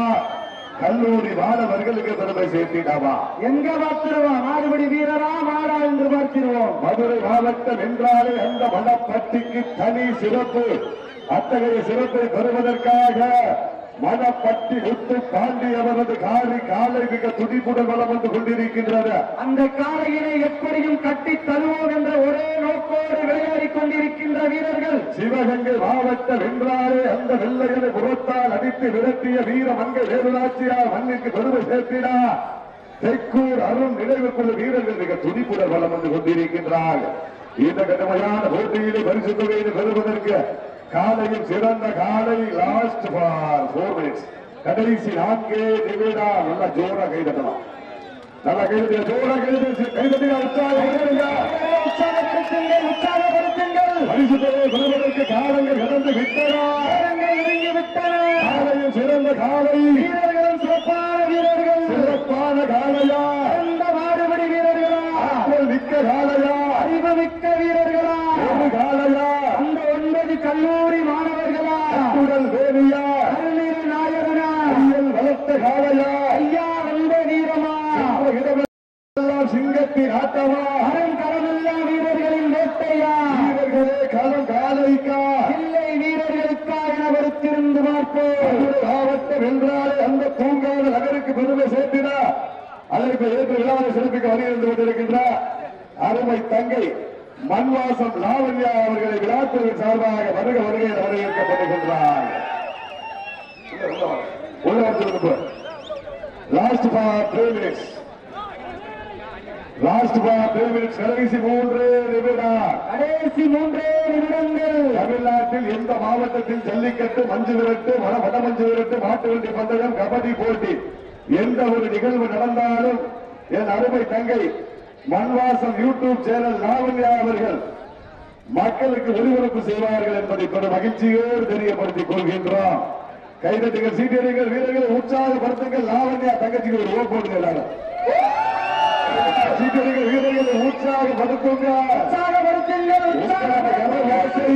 கல்லூரி மாணவர்களுக்கு பெருமை சேர்த்திடாமா எங்க பார்த்திருவோம் மாடுபடி வீரரா மாடா என்று பார்த்திருவோம் மதுரை மாவட்டம் என்றாலே அந்த மணப்பட்டிக்கு தனி சிறப்பு அத்தகைய சிறப்பை பெறுவதற்காக மணப்பட்டி முத்து பாண்டி அவரது காரி காலை மிக துடிப்புடன் வளம் வந்து கொண்டிருக்கின்றது அந்த காலையினை எப்படியும் கட்டி தருவோம் என்ற ஒரே நோக்கோடு விளையாடிக் கொண்டிருக்கின்ற வீரர்கள் சிவகங்கை மாவட்டம் என்றாலே அந்த வெள்ளையனை புறத்தால் அடித்து விரட்டிய வீர மங்கை வேலுநாச்சியார் மண்ணிற்கு பெருமை சேர்த்தினா தெக்கூர் அருண் நினைவுக்குள்ள வீரர்கள் மிக துடிப்புடன் வளம் வந்து கொண்டிருக்கின்றார்கள் இந்த கடுமையான போட்டியிலே பரிசு தொகையை பெறுவதற்கு காலையில் சிறந்த காலை லாஸ்ட் ஃபார் போர் மினிட்ஸ் கடைசி நான்கே நிமிடம் நல்லா ஜோரா கைதட்டலாம் நல்லா கைதட்டிய ஜோரா கைதட்டி கைதட்டியா உற்சாகம் உற்சாகப்படுத்துங்கள் உற்சாகப்படுத்துங்கள் பரிசு தொகையை பெறுவதற்கு காலங்கள் கடந்து விட்டனா வீரர்கள் இறங்கி விட்டன காலையும் சிறந்த காலை வீரர்களும் சிறப்பான வீரர்கள் சிறப்பான காலையா சிறந்த மாடுபடி வீரர்களா ஆற்றல் மிக்க காலையா அறிவு மிக்க வீரர்களா ஒரு காலையா அந்த ஒன்பது கல்லூரி மாணவர்களா உடல் வேலியா அருள்நீர் நாயகனா கையில் வளர்த்த காலையா ஐயா வந்த வீரமா இந்த இடமெல்லாம் சிங்கத்தின் ஆட்டமா அரும் கரமில்லா வீரர்களின் வேட்டையா வீரர்களே களம் காலைக்கா இல்லை வீரர்களுக்கா என பொறுத்திருந்து பார்ப்போம் மதுரை மாவட்டம் என்றாலே அந்த தூங்காத நகருக்கு பெருமை சேர்த்தினா அதற்கு ஏற்று விழாவை சிறப்பிக்க வருகிறது கொண்டிருக்கின்ற அருமை தங்கை மண்வாசம் லாவண்யா அவர்களை விழாக்குழுவின் சார்பாக வருக வருகை என வரவேற்கப்படுகின்றார் last for three minutes last for three minutes கடைசி மூன்று நிமிடம் கடைசி மூன்றே நிமிடங்கள் தமிழ்நாட்டில் எந்த மாவட்டத்தில் ஜல்லிக்கட்டு மஞ்சு விரட்டு வட வட மஞ்சு விரட்டு மாட்டு வண்டி பந்தயம் கபடி போட்டி எந்த ஒரு நிகழ்வு நடந்தாலும் என் அருமை தங்கை மண்வாசம் யூடியூப் சேனல் லாவண்யா அவர்கள் மக்களுக்கு ஒளிபரப்பு செய்வார்கள் என்பதை பெரும் மகிழ்ச்சியோடு தெரியப்படுத்திக் கொள்கின்றோம் கைதட்டுங்கள் சீட்டியடிகள் வீரர்களை உற்சாகப்படுத்துங்கள் லாவண்யா தங்கச்சிக்கு ஒரு ஓ போடுங்க எல்லாரும் சீட்டியடிகள் வீரர்களை உற்சாகப்படுத்துங்க உற்சாகப்படுத்துங்கள் உற்சாகப்படுத்துங்கள்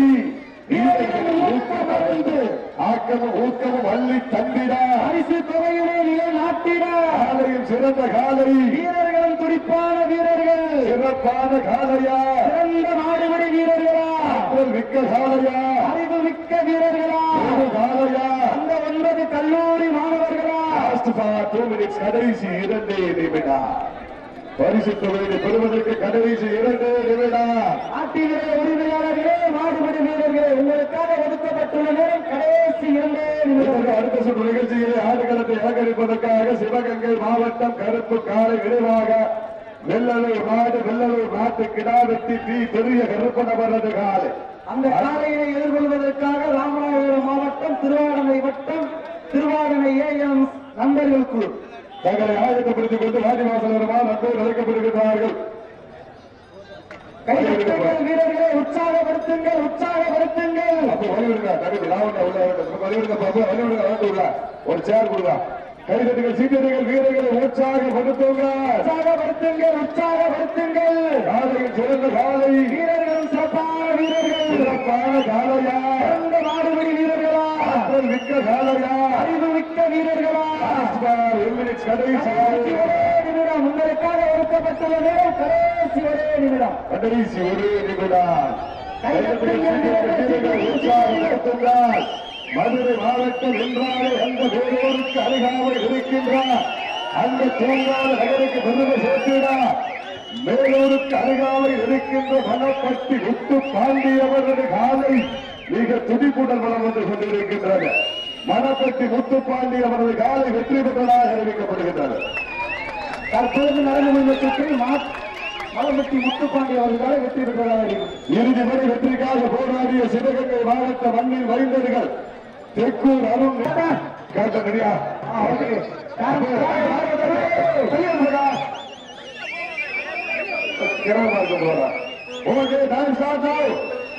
ஆக்கமும் ஊக்கமும் அள்ளி தந்திடா பரிசு தொகையிலே நிலை நாட்டிட காலையில் சிறந்த காலை வீரர்களும் துடிப்பான வீரர்கள் சிறப்பான காலையா சிறந்த மாடுபடி வீரர்களா ஆற்றல் மிக்க காலையா அறிவு மிக்க வீரர்களா ஒரு காலையா அந்த ஒன்பது கல்லூரி மாணவர்களா லாஸ்ட் ஃபார் டூ மினிட்ஸ் கடைசி இரண்டே நிமிடம் பரிசு தொகையை பெறுவதற்கு கடைசி இரண்டே நிமிடம் நாட்டினுடைய உரிமையாளர்களே மாடுபடி வீரர்களே உங்களுக்காக ஒதுக்கப்பட்டுள்ள நேரம் கடைசி இரண்டே இதற்கு நிமிடங்கள் அடுத்த சுற்று நிகழ்ச்சியிலே ஆடுகளத்தை அலங்கரிப்பதற்காக சிவகங்கை மாவட்டம் கருப்பு காலை விரைவாக வெள்ளலூர் நாடு வெள்ளலூர் நாட்டு கிடாவெட்டி பி பெரிய கருப்பணவரது காலை அந்த காலையினை எதிர்கொள்வதற்காக ராமநாதபுரம் மாவட்டம் திருவாரணை வட்டம் திருவாரணை ஏஎம் நண்பர்கள் குழு தங்களை ஆயத்தப்படுத்திக் கொண்டு வாடிவாசல் வருமாறு நண்பர்கள் அழைக்கப்படுகிறார்கள் கைதட்டுங்கள் வீரர்களை உற்சாகப்படுத்துங்கள் உற்சாகப்படுத்துங்கள் அப்போ வலிவிடுங்க தகுதி லாவண்யா உள்ள வேண்டும் வலிவிடுங்க பாப்பா வலிவிடுங்க வந்து உள்ள ஒரு சேர் கொடுங்க கைதட்டுகள் சீட்டடிகள் வீரர்களை உற்சாகப்படுத்துங்க உற்சாகப்படுத்துங்கள் உற்சாகப்படுத்துங்கள் காலையில் சிறந்த காலை வீரர்களும் சிறப்பான வீரர்கள் சிறப்பான காலையா சிறந்த மாடுபிடி வீரர்களா ஆற்றல் மிக்க காலையா அறிவு மிக்க வீரர்களா எம்மினிட்ஸ் கடைசி கடைசி ஒரே நிமிடம் உங்களுக்காக ஒதுக்கப்பட்டுள்ள நேரம் கடைசி ஒரே நிமிடம் கடைசி ஒரு நிமிடம் கைதட்டுகள் சீட்டடிகள் வீரர்களை உற்சாகப்படுத்துங்கள் மதுரை மாவட்டம் என்றாலே அந்த வேலூருக்கு அருகாமல் இருக்கின்றார் அந்த தூங்காத நகருக்கு பெருமை சேர்த்தினார் மேலூருக்கு அருகாமல் இருக்கின்ற மணப்பட்டி முத்து பாண்டியவரது காலை மிக துடிப்புடன் வளம் வந்து கொண்டிருக்கின்றது மணப்பட்டி முத்து பாண்டியவரது காலை வெற்றி பெற்றதாக அறிவிக்கப்படுகின்றது தற்பொழுது நடந்து முடிந்த சுற்றில் மா- மலம்பட்டி முத்துப்பாண்டி அவர்களால் வெற்றி பெற்றதாக இருக்கும் இறுதி வரை வெற்றிக்காக போராடிய சிவகங்கை மாவட்ட மண்ணில் வைந்தர்கள் தெற்கூர் அருண் கேட்ட சரியா கிரமமா இருக்க போறா ஓகே டைம் ஸ்டார்ட் ஆகும்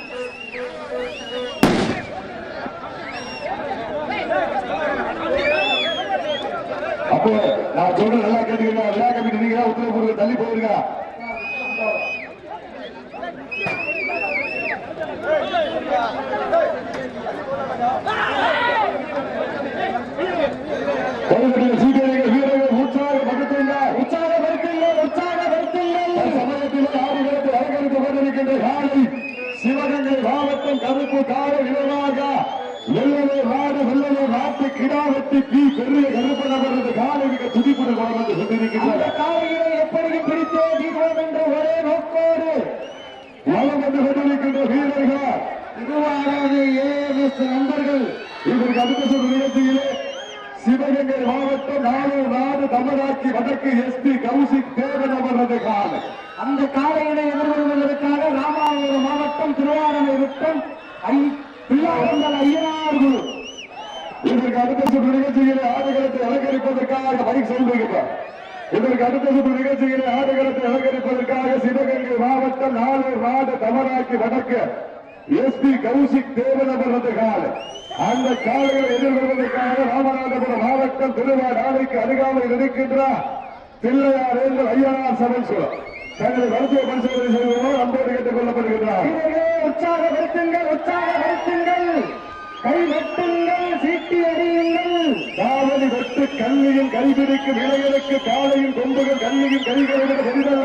அப்போ நான் சொல்றது நல்லா கேட்டுக்கிறீங்க விழா கமிட்டி நீங்க தான் உத்தரவு போடுங்க தள்ளி போயிருங்க கொள்கையில் சீக்கிரங்கள் வீரர்கள் உற்சாகப்படுத்துங்கள் உற்சாகப்படுத்துங்கள் உற்சாகப்படுத்துங்கள் சமயத்தில் ஆடுகளுக்கு அலங்கரிக்கப்பட்டிருக்கின்ற காலை சிவகங்கை மாவட்டம் கருப்பு கால நிலவாக வெள்ளவே நாடு வெள்ளவே நாட்டு கிடாவட்டி பி பெரிய கருப்பு நபரது காலை மிக துடிப்புடன் வளம் வந்து அந்த கொண்டிருக்கின்றன காலையினை எப்படி பிடித்தே தீர்வோம் என்ற ஒரே நோக்கோடு வளம் வந்து கொண்டிருக்கின்ற வீரர்கள் இதுவானது ஏஎஸ் நண்பர்கள் இதற்கு அடுத்த சொல் நிகழ்ச்சியிலே சிவகங்கை மாவட்டம் நாளூர் நாடு தமிழாட்சி வடக்கு எஸ்பி கௌசிக் தேவன் அவரது காலை அந்த காலையினை எதிர்கொள்வதற்காக ராமநாதபுரம் மாவட்டம் திருவாரணை வட்டம் ஐ பிள்ளாரந்தல் ஐயனார் குழு இதற்கு அடுத்த சுற்று நிகழ்ச்சியிலே ஆடுகளத்தை அலங்கரிப்பதற்காக மைக் சொல்லுகிறார் இதற்கு அடுத்த சுற்று நிகழ்ச்சியிலே ஆடுகளத்தை அலங்கரிப்பதற்காக சிவகங்கை மாவட்டம் நாளூர் நாடு தமிழாட்சி வடக்கு எஸ்பி கௌசிக் தேவன் அவரது காலை அந்த காலைகளை எதிர்கொள்வதற்காக ராமநாதபுரம் மாவட்டம் திருவாரூர் ஆலைக்கு அருகாமையில் இருக்கின்ற தில்லையார் எங்கள் ஐயனார் சபைசுவர் தங்களை மருத்துவ பரிசோதனை செய்வதோடு அன்போடு கேட்டுக் கொள்ளப்படுகிறார் வீரர்களே உற்சாகப்படுத்துங்கள் உற்சாகப்படுத்துங்கள் கை வெட்டுங்கள் சீட்டி அடியுங்கள் காவலி வெட்டு கல்வியின் கைபிடிக்கும் இளைஞருக்கு காலையின் கொம்புகள் கல்வியின் கைகளை விட பெரிதல்ல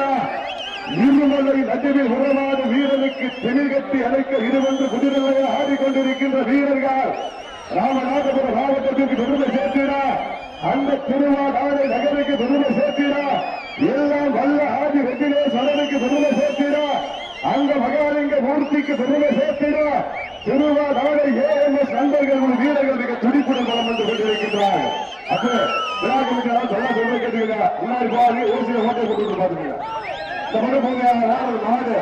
இருமலை நடுவில் உறவாடு வீரனுக்கு திமிழ்கட்டி அழைக்க இருவென்று குதிரையை ஆடிக்கொண்டிருக்கின்ற வீரர்கள் ராமநாதபுரம் மாவட்டத்திற்கு பெருமை சேர்த்திடா அந்த திருவாடாலை நகருக்கு பெருமை சேர்த்திடா எல்லாம் வல்ல ஆதி வெற்றிலே சரணுக்கு பெருமை சேர்த்திடா அந்த மகாலிங்க மூர்த்திக்கு பெருமை சேர்த்திடா திருவாடாலை ஏஎம்எஸ் நண்பர்கள் ஒரு வீரர்கள் மிக துடிப்புடன் பலம் வந்து கொண்டிருக்கின்றார்கள் அப்ப விழாக்களுக்கு சொல்ல சொல்ல கேட்டுக்கங்க முன்னாடி போவாங்க ஒரு சில ஓட்டை போட்டு பாத்துக்கங்க இந்த மாதிரி போங்க ஒரு மாடு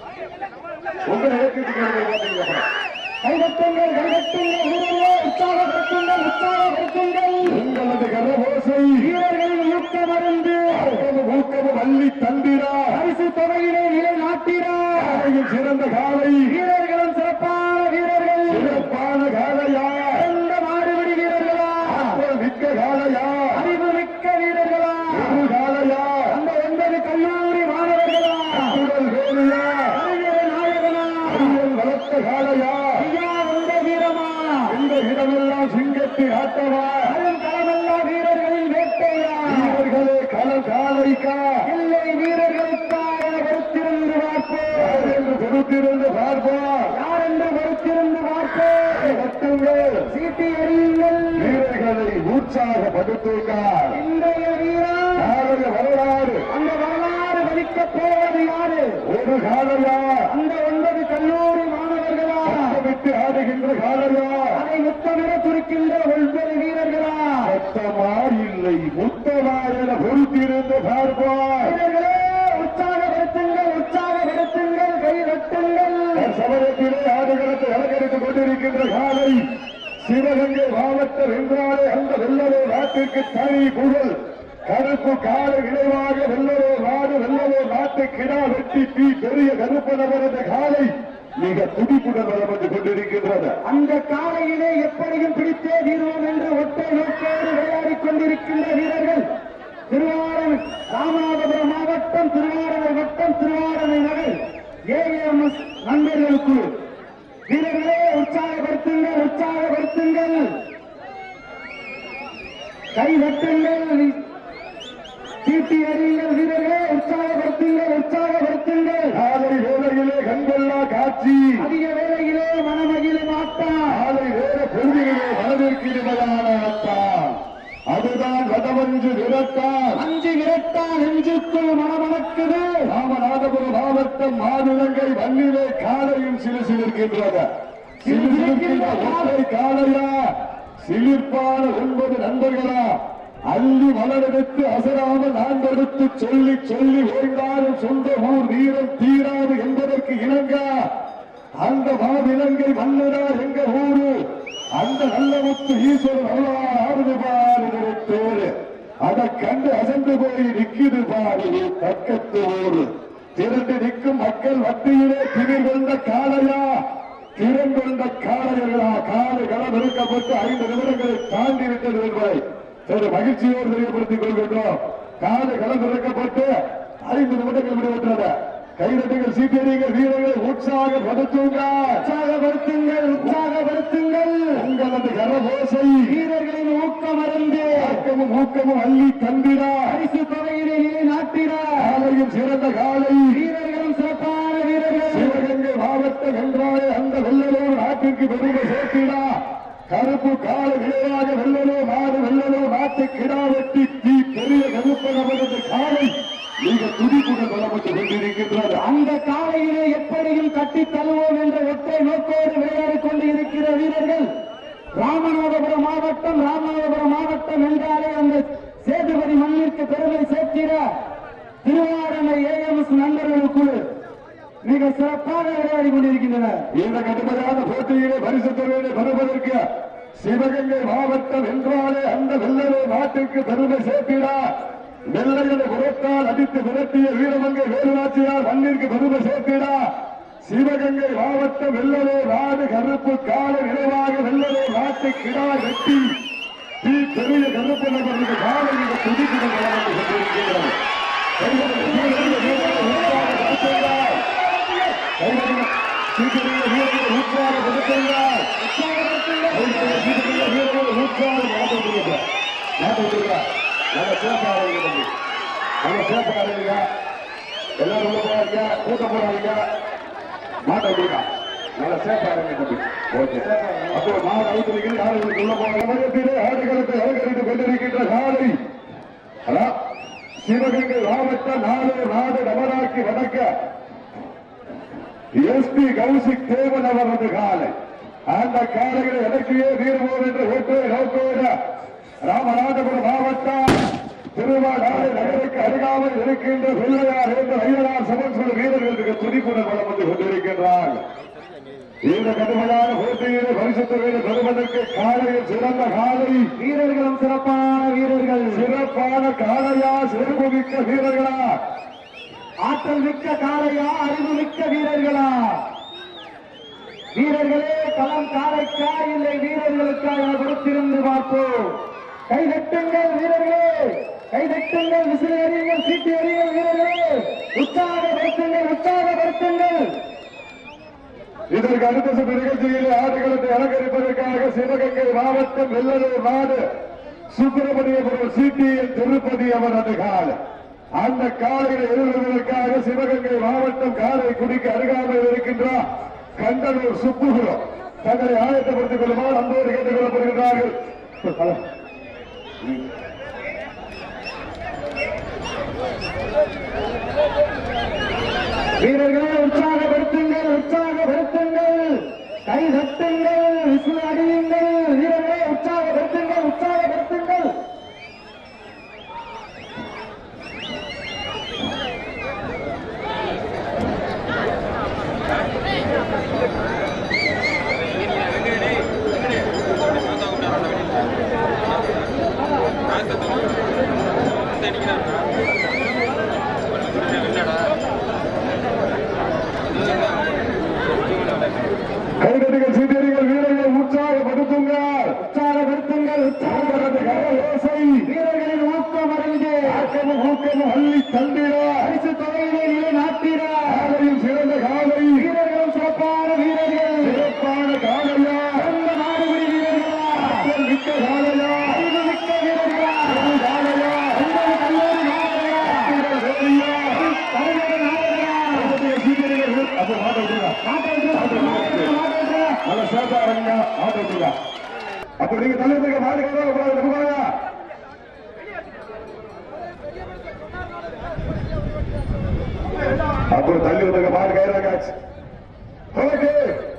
உங்களை ஏற்றுக்கிட்டு கைதட்டுங்கள் கைதட்டுங்கள் வீரர்களே உற்சாகப்படுத்துங்கள் உற்சாகப்படுத்துங்கள் உங்களது கரபோசை வீரர்களின் ஊக்க மருந்து ஊக்கமும் ஊக்கமும் அள்ளி தந்திரா பரிசு தொகையிலே நிலை நாட்டிரா காலையில் சிறந்த காலை வீரர்களும் சிறப்பான வீரர்கள் சிறப்பான காலையா சிறந்த மாடுபிடி வீரர்களா ஆற்றல் மிக்க காலையா அறிவு மிக்க வீரர்களா ஒரு காலையா அந்த ஒன்பது கல்லூரி மாணவர்களா உடல் வேலையா அறிஞர் நாயகனா அறிவியல் வளர்த்த காலையா ஐயா உங்க வீரமா இந்த இடமெல்லாம் சிங்கத்தின் ஆட்டமா அரும் களமல்ல வீரர்களின் வேட்டையா வீரர்களே களம் காலைக்கா இல்லை வீரர்களுக்காக பொறுத்திருந்து பார்ப்போம் யார் என்று பொறுத்திருந்து பார்ப்போம் யார் என்று பொறுத்திருந்து பார்ப்போம் கட்டுங்கள் சீட்டி எறியுங்கள் வீரர்களை உற்சாகப்படுத்துங்கள் இன்றைய வீரா நாளைய வரலாறு அந்த வரலாறு வலிக்கப் போவது யாரு ஒரு காலையா அந்த ஒன்பது கல்லூரி மாணவர்களா விட்டு ஆடுகின்ற காலையா அதை முத்தமிட துடிக்கின்ற ஒன்பது வீரர்களா சத்தமா இல்லை முத்தமா என பொறுத்திருந்து பார்ப்போம் வீரர்களே சேற்றிலே ஆடுகளத்தை அலங்கரித்துக் கொண்டிருக்கின்ற காலை சிவகங்கை மாவட்டம் என்றாலே அந்த வெள்ளலோ நாட்டிற்கு தனி புகழ் கருப்பு காலை விளைவாக வெள்ளலோ நாடு வெள்ளலோ நாட்டு கிடா வெட்டி தீ பெரிய கருப்பனவரது காலை மிக துடிப்புடன் வளம் வந்து கொண்டிருக்கின்றது அந்த காலையிலே எப்படியும் பிடித்தே தீர்வோம் என்று ஒற்றை நோக்கோடு விளையாடிக் கொண்டிருக்கின்ற வீரர்கள் திருவாரூர் ராமநாதபுரம் மாவட்டம் திருவாரூர் வட்டம் திருவாரூர் நகர் ஏஎம்எஸ் நண்பர்களுக்கு வீரர்களே உற்சாகப்படுத்துங்கள் உற்சாகப்படுத்துங்கள் கை வெட்டுங்கள் தீட்டி அறியுங்கள் வீரர்களே உற்சாகப்படுத்துங்கள் உற்சாகப்படுத்துங்கள் காலை வேளையிலே கண்கொள்ளா காட்சி அதிக வேளையிலே மனமகிழும் ஆட்டம் காலை வேற பொழுதிலே மனதிற்கு நிமலான ஆட்டம் அதுதான் வடமஞ்சு விரட்டான் அஞ்சு விரட்டால் நெஞ்சுக்குள் மனமணக்குது ராமநாதபுரம் மாவட்டம் மாநிலங்கள் வன்னிலே காலையும் சிறு சிலிர்க்கின்றது சிலிர்க்கின்ற ஒற்றை காலையா சிலிர்ப்பான ஒன்பது நண்பர்களா அள்ளி மலரெடுத்து அசராமல் நான்கெடுத்து சொல்லி சொல்லி ஓய்ந்தாலும் சொந்த ஊர் வீரம் தீராது என்பதற்கு இணங்க அந்த மாவிலங்கை மன்னரா எங்க ஊரு அந்த நல்ல முத்து ஈஸ்வரன் அருளார் ஆறுது பாரு தோறு அதை கண்டு அசந்து போய் நிக்குது பாரு பக்கத்து ஊரு திரண்டு நிற்கும் மக்கள் மத்தியிலே திமிர் கொண்ட காளையா திறன் கொண்ட காளையர்களா காலை களம் இருக்கப்பட்டு ஐந்து நிமிடங்களை தாண்டி விட்டது என்பதை சரி மகிழ்ச்சியோடு தெரியப்படுத்திக் கொள்கின்றோம் காலை களம் இறக்கப்பட்டு ஐந்து நிமிடங்கள் விடுவிட்டது கைதட்டுங்கள் சீக்கிரங்கள் வீரர்களை உற்சாகப்படுத்துங்க உற்சாகப்படுத்துங்கள் உற்சாகப்படுத்துங்கள் உங்களது கரபோசை வீரர்களின் ஊக்கம் அருந்து ஆக்கமும் ஊக்கமும் அள்ளி தந்திடா பரிசு தொகையிலே நிலை நாட்டிட காலையும் சிறந்த காலை வீரர்களும் சிறப்பான வீரர்கள் சிவகங்கை மாவட்டம் என்றாலே அந்த வெள்ளலூர் நாட்டிற்கு பெருமை சேர்த்திடா கருப்பு கால விளைவாக வெள்ளலோ நாடு வெள்ளலோ நாட்டு கிடா வெட்டி தீ பெரிய கருப்பு நபரது காலை மிக துடிப்புடன் பலப்பட்டுக் கொண்டிருக்கின்றது அந்த காலையிலே எப்படியும் கட்டி தள்ளுவோம் என்ற ஒற்றை நோக்கோடு விளையாடிக் கொண்டு இருக்கிற வீரர்கள் ராமநாதபுரம் மாவட்டம் ராமநாதபுரம் மாவட்டம் என்றாலே அந்த சேதுபதி மண்ணிற்கு பெருமை சேர்க்கிற திருவாரணை ஏஎம்எஸ் நண்பர்கள் குழு மிக சிறப்பாக விளையாடி கொண்டிருக்கின்றனர் இந்த கடுமையான போட்டியிலே பரிசு தொகையை பெறுவதற்கு சிவகங்கை மாவட்டம் என்றாலே அந்த வெள்ளலோ நாட்டுக்கு பெருமை சேர்த்திடா வெள்ளையனை புறத்தால் அடித்து விரட்டிய வீரமங்கை வேலுநாச்சியார் மண்ணிற்கு பெருமை சேர்த்திடா சிவகங்கை மாவட்டம் வெள்ளலோ நாடு கருப்பு கால நினைவாக வெள்ளலோ நாட்டு கிடா வெட்டி தீ பெரிய கருப்பு நபர்களுக்கு காலை மிக துடிப்புடன் வளர்ந்து கொண்டிருக்கிறது கைகளுக்கு வீரர்கள் வீரர்கள் உற்சாகப்படுத்துகிறார். கைகளுக்கு சீக்கிரம் வீரர்கள் உற்சாகப்படுத்துகிறார். கைகளுக்கு சீக்கிரம் வீரர்கள் உற்சாகம் நடந்துகிறார். நடந்துகிறார். நம்ம சேஃப் ஆரம்பிங்க தம்பி. நம்ம சேஃப் ஆரம்பிங்க. எல்லாரும் உள்ள போறாங்க கூட்டம் போறாங்க மாட்ட விடுங்க நல்ல சேஃப் ஆரம்பிங்க தம்பி ஓகே அப்போ மாவட்ட அவுத்துறீங்க யாரும் உள்ள போறாங்க தமிழகத்திலே ஆடுகளத்தை அலங்கரித்துக் கொண்டிருக்கின்ற காலை அதான் சிவகங்கை மாவட்ட நாடு நாடு நவராக்கி வடக்க எஸ்பி கௌசிக் தேவன் அவரது காலை அந்த காலைகளை இலக்கிய வீரமோர் என்ற ஒற்றை நோக்கோட ராமநாதபுரம் மாவட்டம் திருவாடாறு நகருக்கு அருகாமல் இருக்கின்ற பிள்ளையார் என்ற ஐயனார் சமன் வீரர்களுக்கு துடிப்புடன் வளம் வந்து கொண்டிருக்கின்றார் இந்த கடுமையான போட்டியிலே பரிசுத்தவையில் பெறுவதற்கு காலையில் சிறந்த காலை வீரர்களும் சிறப்பான வீரர்கள் சிறப்பான காளையா சிறப்புமிக்க வீரர்களா ஆற்றல் மிக்க காளையா அறிவு மிக்க வீரர்களா வீரர்களே களம் காளைக்கா இல்லை வீரர்களுக்கா என பொறுத்திருந்து பார்ப்போம் கை தட்டுங்கள் வீரர்களே கை தட்டுங்கள் விசில் எறியுங்கள் சீட்டு எறியுங்கள் வீரர்களே உற்சாகப்படுத்துங்கள் உற்சாகப்படுத்துங்கள் இதற்கு அடுத்த சுற்று நிகழ்ச்சியிலே ஆடுகளத்தை அலங்கரிப்பதற்காக சிவகங்கை மாவட்டம் வெள்ளலூர் நாடு சுப்பிரமணியபுரம் சிடிஎல் திருப்பதி அவரது காலை அந்த காலையை எதிர்கொள்வதற்காக சிவகங்கை மாவட்டம் காலை குடிக்கு அருகாமையில் இருக்கின்ற கண்டனூர் சுப்புகுரம் தங்களை ஆயத்தப்படுத்திக் கொள்ளுமாறு அன்போடு கேட்டுக் கொள்ளப்படுகின்றார்கள் வீரர்களே உற்சாகப்படுத்துங்கள் உற்சாகப்படுத்துங்கள் கை தட்டுங்கள் விசில் அடியுங்கள் வீரர்களே உற்சாகப்படுத்துங்கள் உற்சாகப்படுத்துங்கள் சேதாரங்க ஆட்டோட்டுங்க அப்ப நீங்க தலைவருக்கு மாடு கைதான் போங்க அப்புறம் தள்ளி வந்தங்க மாடு கைதாங்க ஓகே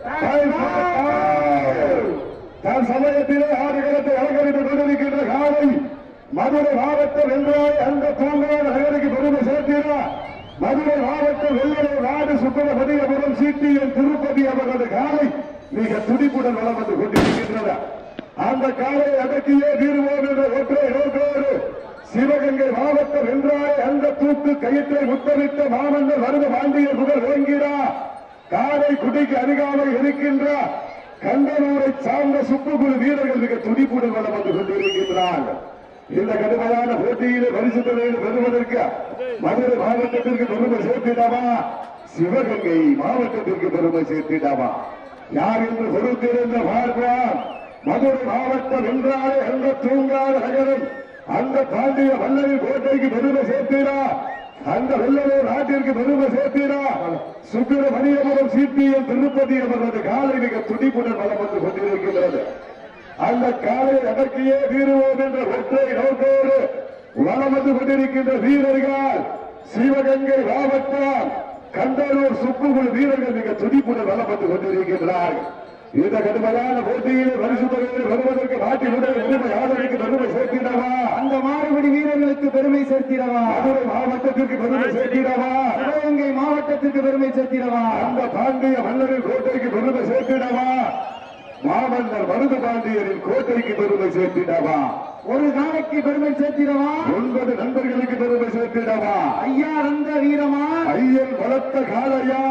தன் சமயத்திலே ஆடுகளத்தை அலங்கரித்துக் கொண்டிருக்கின்ற காலை மதுரை மாவட்டம் வென்றாய் அந்த தூங்காத நகருக்கு பெருமை சேர்த்தீரா மதுரை மாவட்டம் வெள்ளலூர் நாடு சுப்பிரமணியபுரம் சிடிஎன் திருப்பதி அவரது காலை மிக துடிப்புடன் வளம் வந்து கொண்டிருக்கின்றன அந்த காலை அடக்கியே தீர்வோம் என்ற ஒற்றை நோக்கோடு சிவகங்கை மாவட்டம் வென்றாய் அந்த தூக்கு கயிற்றை முத்தமிட்ட மாமன்னர் வருத பாண்டிய புகழ் ஓங்கிறா காலை குடிக்கு அருகாமல் இருக்கின்ற கண்டனூரை சார்ந்த சுப்புக்குழு வீரர்கள் மிக துடிப்புடன் வளம் வந்து கொண்டிருக்கின்றார்கள் இந்த கடுமையான போட்டியிலே பரிசு தொகையில் பெறுவதற்கு மதுரை மாவட்டத்திற்கு பெருமை சேர்த்திடாமா சிவகங்கை மாவட்டத்திற்கு பெருமை சேர்த்திடாமா யார் என்று பொறுத்திருந்த பார்ப்பான் மதுரை மாவட்டம் என்றாலே அந்த தூங்காத நகரம் அந்த பாண்டிய வல்லரின் கோட்டைக்கு பெருமை சேர்த்தீரா அந்த வெள்ளலூர் நாட்டிற்கு பெருமை சேர்த்தீரா சுப்பிரமணியபுரம் சிபிஎம் திருப்பதி அவரது காலை மிக துடிப்புடன் வளம் வந்து கொண்டிருக்கிறது அந்த காலை அடக்கியே வீறுவோம் என்ற ஒற்றை நோக்கோடு வளம் வந்து கொண்டிருக்கின்ற வீரர்கள் சிவகங்கை மாவட்டம் கண்டனூர் சுப்புகுழு வீரர்கள் மிக துடிப்புடன் வளம் வந்து கொண்டிருக்கின்றார்கள் இந்த கடுமையான போட்டியிலே பரிசு தொகையில் வருவதற்கு நாட்டினுடைய உரிமை ஆதரவுக்கு பெருமை சேர்த்திடவா அந்த மாறுபடி வீரர்களுக்கு பெருமை சேர்த்திடவா மதுரை மாவட்டத்திற்கு பெருமை சேர்த்திடவா சிவகங்கை மாவட்டத்திற்கு பெருமை சேர்த்திடவா அந்த பாண்டிய மன்னரின் கோட்டைக்கு பெருமை சேர்த்திடவா மாமன்னர் மருது பாண்டியரின் கோட்டைக்கு பெருமை சேர்த்திடவா ஒரு நாளைக்கு பெருமை சேர்த்திடவா ஒன்பது நண்பர்களுக்கு பெருமை சேர்த்திடவா ஐயா ரந்த வீரமா ஐயன் வளர்த்த காலையா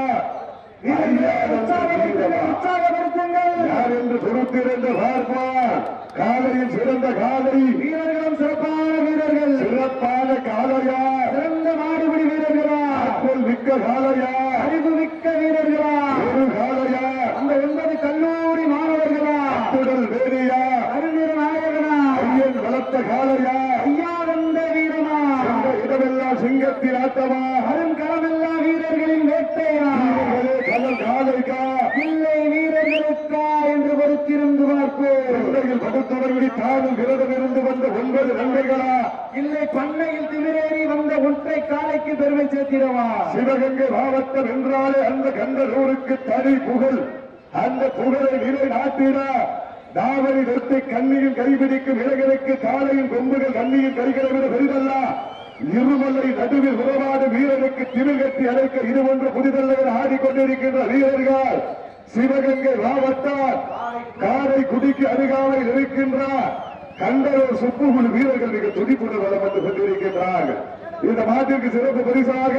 ஐயா வளர்த்த வீரமா? உற்சாகப்படுத்துங்கள் யார் என்று பொறுத்திருந்த பார்ப்பார் காலையில் சிறந்த காலை வீரர்களும் சிறப்பான வீரர்கள் சிறப்பான காலையா சிறந்த மாடுபிடி வீரர்களா ஆற்றல் மிக்க காலையா அறிவு மிக்க வீரர்களா ஒரு காலையா அந்த ஒன்பது கல்லூரி மாணவர்களா அத்துடல் வேதியா அருநிற நாயகனா ஐயன் வளர்த்த காலையா ஐயா வந்த வீரமா இந்த இடமெல்லாம் சிங்கத்தின் ஆட்டமா அருங்கலமெல்லாம் வீரர்களின் வேட்டையா வீரர்களே கலல் காலைக்கா இல்லை வீரர்களுக்கா என்று பொறுத்திருந்து பார்ப்போம் சண்டையில் படுத்தவர்களை தானும் விரதம் இருந்து வந்த ஒன்பது நண்பர்களா இல்லை பண்ணையில் திமிரேறி வந்த ஒற்றை காலைக்கு பெருமை சேர்த்திடவா சிவகங்கை மாவட்டம் என்றாலே அந்த கண்டலூருக்கு தனி புகழ் அந்த புகழை நிலை நாட்டிட தாவரி வெற்றி கண்ணியும் கைபிடிக்கும் இளைஞருக்கு காலையும் கொம்புகள் கண்ணியும் கைகளை பெரிதல்ல இருமலை நடுவில் உறவாடு வீரருக்கு திமிழ் கட்டி அழைக்க இது ஒன்று புதிதல்ல என ஆடிக்கொண்டிருக்கின்ற வீரர்கள் சிவகங்கை மாவட்டம் காரைக்குடிக்கு அருகாமையில் இருக்கின்ற கண்டலூர் சுப்புகுழு வீரர்கள் மிக துடிப்புடன் வளம் வந்து கொண்டிருக்கின்றார்கள் இந்த மாட்டிற்கு சிறப்பு பரிசாக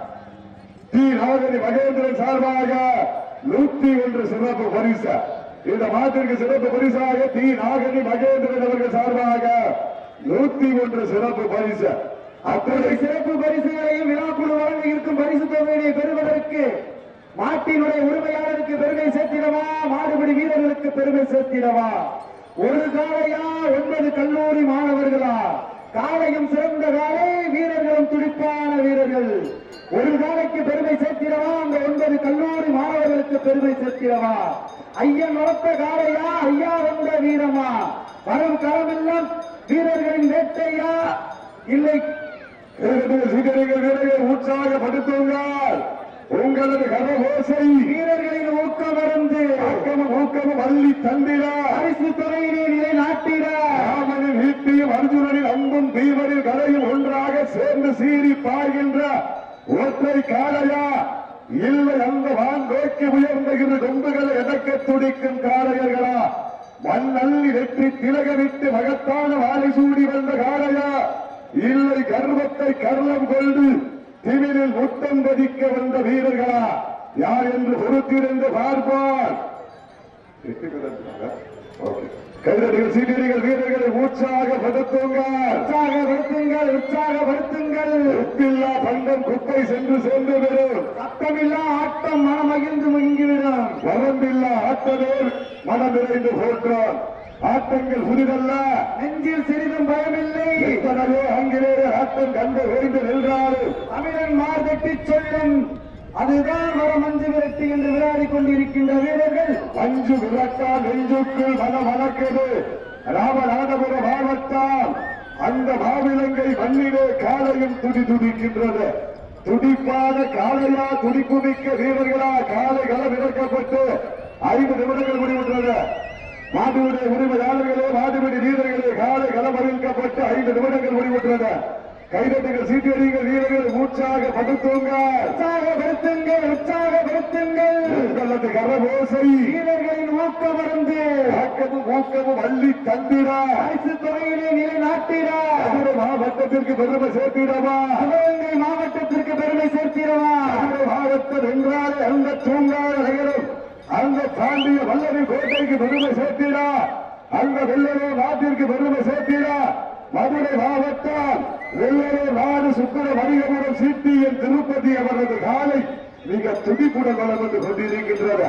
டி நாகரி மகேந்திரன் சார்பாக நூத்தி ஒன்று சிறப்பு பரிசு இந்த மாட்டிற்கு சிறப்பு பரிசாக டி நாகரி மகேந்திரன் அவர்கள் சார்பாக நூத்தி ஒன்று சிறப்பு பரிசு அப்படி அப்படி சிறப்பு பரிசுகளையும் விழாக்குழு வழங்க இருக்கும் பரிசு தொகையை பெறுவதற்கு மாட்டினுடைய உரிமையாளருக்கு பெருமை சேர்த்திடவா மாடுபிடி வீரர்களுக்கு பெருமை சேர்த்திடவா ஒரு காளையா ஒன்பது கல்லூரி மாணவர்களா காளையும் சிறந்த காலை வீரர்களும் துடிப்பான வீரர்கள் ஒரு காலைக்கு பெருமை சேர்த்திடவா அந்த ஒன்பது கல்லூரி மாணவர்களுக்கு பெருமை சேர்த்திடவா ஐயன் வளர்த்த காளையா ஐயா வந்த வீரமா வரும் களமெல்லாம் வீரர்களின் வேட்டையா இல்லை சீக்கிரங்கள் வீரர்கள் உற்சாகப்படுத்துங்கள் உங்களது கரகோசை வீரர்களின் ஊக்கம் அருந்து ஊக்கமும் ஊக்கமும் அள்ளி தந்திட பரிசு துறையிலே நிலை நாட்டிட ராமனின் வீட்டையும் அர்ஜுனனின் அம்பும் தீவனின் கரையும் ஒன்றாக சேர்ந்து சீறி பாய்கின்ற ஒற்றை காளையா இல்லை அந்த வான் நோக்கி உயர்ந்துகிற கொம்புகளை எதக்க துடிக்கும் காளையர்களா மண்ணள்ளி வெற்றி திலகமிட்டு மகத்தான வாழை சூடி வந்த காளையா இல்லை கர்வத்தை கர்ணம் கொண்டு திமிரில் முத்தம் பதிக்க வந்த வீரர்களா யார் என்று பொறுத்திருந்து பார்ப்பார் கைதடிகள் சீனியர்கள் வீரர்களை உற்சாகப்படுத்துங்கள் உற்சாகப்படுத்துங்கள் உற்சாகப்படுத்துங்கள் உப்பில்லா பண்டம் குப்பை சென்று சேர்ந்து பெறும் சத்தமில்லா ஆட்டம் மனமகிழ்ந்து மங்கிவிடும் வரம்பில்லா ஆட்டவேல் மனம் நிறைந்து போற்றான் ஆட்டங்கள் புதிதல்ல நெஞ்சில் சிறிதும் பயமில்லை எத்தனையோ ஆங்கிலேய ஆட்டம் கண்டு ஓய்ந்து நின்றாலும் தமிழன் மார்தட்டி சொல்லும் அதுதான் வர மஞ்சு விரட்டி என்று விளையாடி கொண்டிருக்கின்ற வீரர்கள் அஞ்சு விரட்டா நெஞ்சுக்குள் மன வணக்குது ராமநாதபுரம் மாவட்டம் அந்த மாவிலங்கை மண்ணிலே காலையும் துடி துடிக்கின்றது துடிப்பான காலையா துடிப்பு மிக்க வீரர்களா காலை களம் இறக்கப்பட்டு ஐந்து நிமிடங்கள் முடிவுற்றது மாடுடைய உரிமையாளர்களே மாடுபிடி வீரர்களே காலை களம் அறிவிக்கப்பட்டு ஐந்து நிமிடங்கள் முடிவுற்றது கைதட்டுகள் சீட்டடிகள் வீரர்கள் மூச்சாக படுத்துங்க உற்சாகப்படுத்துங்கள் உற்சாகப்படுத்துங்கள் உங்களது கரபோசை வீரர்களின் ஊக்கமருந்து ஆக்கமும் ஊக்கமும் அள்ளி தந்திரா அரசு துறையிலே நிலைநாட்டிடா மதுரை மாவட்டத்திற்கு பெருமை சேர்த்திடவா சிவகங்கை மாவட்டத்திற்கு பெருமை சேர்த்திடவா மதுரை மாவட்டம் என்றாலே அந்த தூங்காத நகரம் அந்த பாண்டிய வல்லரி கோட்டைக்கு பெருமை சேர்த்திடா அந்த வெள்ளரோ நாட்டிற்கு பெருமை சேர்த்திடா மதுரை மாவட்டம் வெள்ளரோ நாடு சுந்தர வணிகபுரம் சிட்டியின் திருப்பதி அவரது காலை மிக துடிப்புடன் வளம் வந்து கொண்டிருக்கின்றது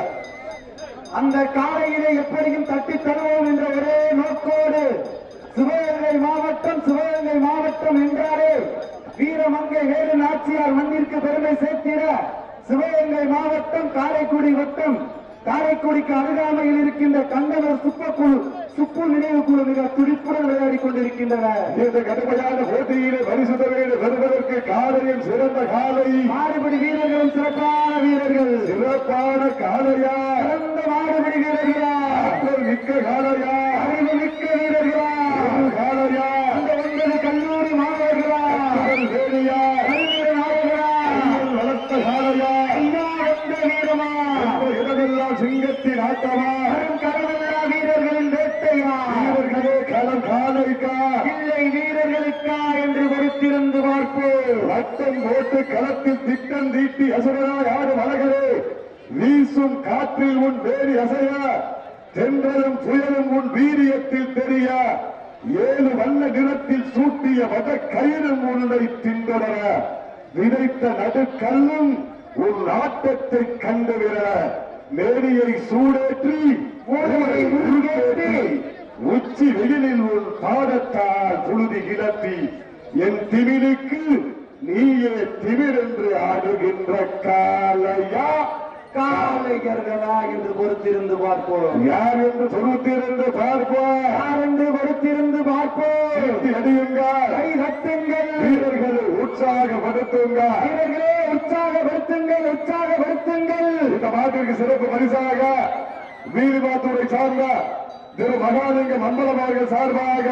அந்த காலையிலே எப்படியும் தட்டி தருவோம் என்ற ஒரே நோக்கோடு சிவகங்கை மாவட்டம் சிவகங்கை மாவட்டம் என்றாலே வீரமங்கை வேலு நாச்சியார் மண்ணிற்கு பெருமை சேர்த்திட சிவகங்கை மாவட்டம் காரைக்குடி வட்டம் காரைக்குடிக்கு அருகாமையில் இருக்கின்ற கண்டனர் சுப்பக்குழு சுப்பு நினைவு குழு மிக துடிப்புடன் விளையாடி கொண்டிருக்கின்றனர் இந்த கடுமையான போட்டியிலே பரிசு தொகையை பெறுவதற்கு காலையும் சிறந்த காலை மாடுபிடி வீரர்களும் சிறப்பான வீரர்கள் சிறப்பான காலையா சிறந்த மாடுபிடி வீரர்களா ஆற்றல் மிக்க காலையா அறிவு மிக்க வீரர்களா ஒரு காலையா அந்த ஒன்பது கல்லூரி மாணவர்களா ஆற்றல் வேலியா அறிவியல் நாயகரா ஆற்றல் வளர்த்த காலையா ஐயா வந்த வீரமா இந்த இடமெல்லாம் சிங்கத்தின் ஆட்டமா வரும் கடவுளா வீரர்களின் வேட்டையா வீரர்களே களம் காலைக்கா இல்லை வீரர்களுக்கா என்று பொறுத்திருந்து பார்ப்போம் வட்டம் போட்டு களத்தில் திட்டம் தீட்டி அசுரனாய் ஆடும் அழகரே வீசும் காற்றில் உன் வேலி அசைய தென்றலும் புயலும் உன் வீரியத்தில் தெரிய ஏழு வண்ண நிறத்தில் சூட்டிய வட கயிறும் உன்னை பின்தொடர விதைத்த நடுக்கல்லும் உன் ஆட்டத்தை கண்டுவிட மேடியை சூடேற்றி ஊரை உருகேற்றி உச்சி வெயிலில் உன் பாதத்தால் புழுதி கிளப்பி என் திமிருக்கு நீயே திமிரென்று ஆடுகின்ற காலையா காலைகர்களா என்று பொறுத்திருந்து பார்ப்போம் யார் என்று பொறுத்திருந்து பார்ப்போம் யார் என்று பொறுத்திருந்து பார்ப்போம் சேர்த்து அடியுங்கள் கை தட்டுங்கள் வீரர்களை உற்சாகப்படுத்துங்கள் வீரர்களே உற்சாகப்படுத்துங்கள் உற்சாகப்படுத்துங்கள் இந்த மாட்டிற்கு சிறப்பு பரிசாக வீரமாத்தூரை சார்ந்த திரு மகாலிங்கம் அம்பலம் அவர்கள் சார்பாக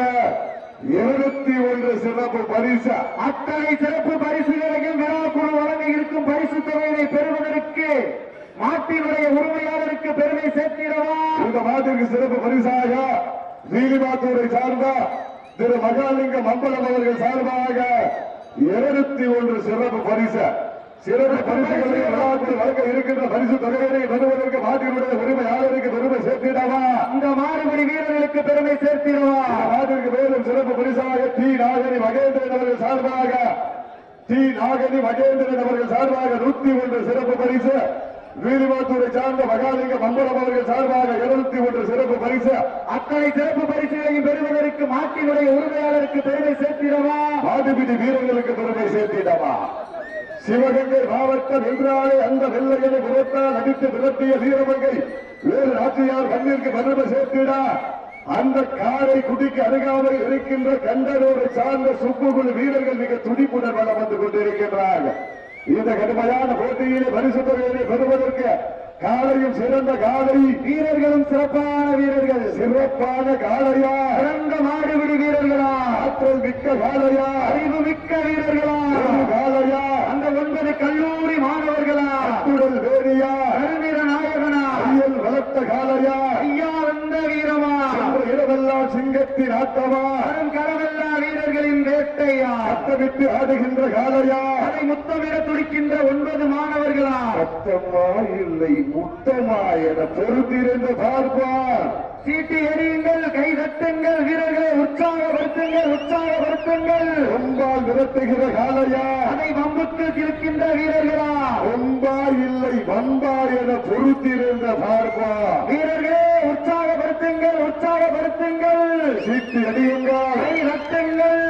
இருபத்தி ஒன்று சிறப்பு பரிசு அத்தனை சிறப்பு பரிசுகளையும் விழாக்குழு வழங்க இருக்கும் பரிசு தொகையினை பெறுவதற்கு மாட்டினுடைய உரிமையாளருக்கு பெருமை சேர்த்திடவா இந்த மாட்டிற்கு சிறப்பு பரிசாக வீலிமாத்தூரை சார்ந்த திரு மகாலிங்கம் அம்பலம் அவர்கள் சார்பாக இருபத்தி ஒன்று சிறப்பு பரிசு சிறப்பு பரிசுகளை விழாக்குழு வழங்க இருக்கின்ற பரிசு தொகையினை பெறுவதற்கு மாட்டினுடைய உரிமையாளருக்கு பெருமை சேர்த்திடவா இந்த மாறுபடி வீரர்களுக்கு பெருமை சேர்த்திடவா நாட்டிற்கு மேலும் சிறப்பு பரிசாக டி நாகரி மகேந்திரன் அவர்கள் சார்பாக டி நாகரி மகேந்திரன் அவர்கள் சார்பாக நூத்தி ஒன்று சிறப்பு பரிசு வீலிமாத்தூரை சார்ந்த மகாலிங்க மம்பலம் அவர்கள் சார்பாக இருநூத்தி ஒன்று சிறப்பு பரிசு அத்தனை சிறப்பு பரிசுகளையும் பெறுவதற்கு மாட்டினுடைய உரிமையாளருக்கு பெருமை சேர்த்திடவா ஆதிபிடி வீரர்களுக்கு பெருமை சேர்த்திடவா சிவகங்கை மாவட்டம் என்றாலே அந்த வெள்ளையனை புறத்தால் அடித்து விரட்டிய வீரமங்கை வேறு நாச்சியார் மண்ணிற்கு பெருமை சேர்த்திடா அந்த காரை குடிக்கு அருகாமல் இருக்கின்ற கண்டனோடு சார்ந்த சுப்புகுழு வீரர்கள் மிக துடிப்புடன் வளம் வந்து கொண்டிருக்கின்றார்கள் இந்த கடுமையான போட்டியிலே பரிசு தொகையினை பெறுவதற்கு காலையும் சிறந்த காலை வீரர்களும் சிறப்பான வீரர்கள் சிறப்பான காளையா சிறந்த மாடுபிடி வீரர்களா ஆற்றல் மிக்க காளையா அறிவு மிக்க வீரர்களா ஒரு காளையா அந்த ஒன்பது கல்லூரி மாணவர்களா அத்துடல் வேணியா கருவீர நாயகனா ஐயல் வளர்த்த காளையா ஐயா வந்த வீரமா சென்ற இடமெல்லாம் சிங்கத்தின் ஆட்டமா வரும் கரவல்லா வீரர்களின் வேட்டையா அத்தமிட்டு ஆடுகின்ற காளையா அதை முத்தமிட துடிக்கின்ற ஒன்பது மாணவர்களா சத்தமா இல்லை முத்தமா என பொறுத்திருந்து பார்ப்பார் சீட்டி எறியுங்கள் கை தட்டுங்கள் வீரர்களை உற்சாகப்படுத்துங்கள் உற்சாகப்படுத்துங்கள் ரொம்பால் நிறுத்துகிற காளையா அதை வம்புக்கு இருக்கின்ற வீரர்களா ரொம்பா இல்லை வம்பா என பொறுத்திருந்த பார்ப்பார் வீரர்களே உற்சாகப்படுத்துங்கள் உற்சாகப்படுத்துங்கள் சீட்டு அடியுங்கள் கை தட்டுங்கள் வீரர்கள்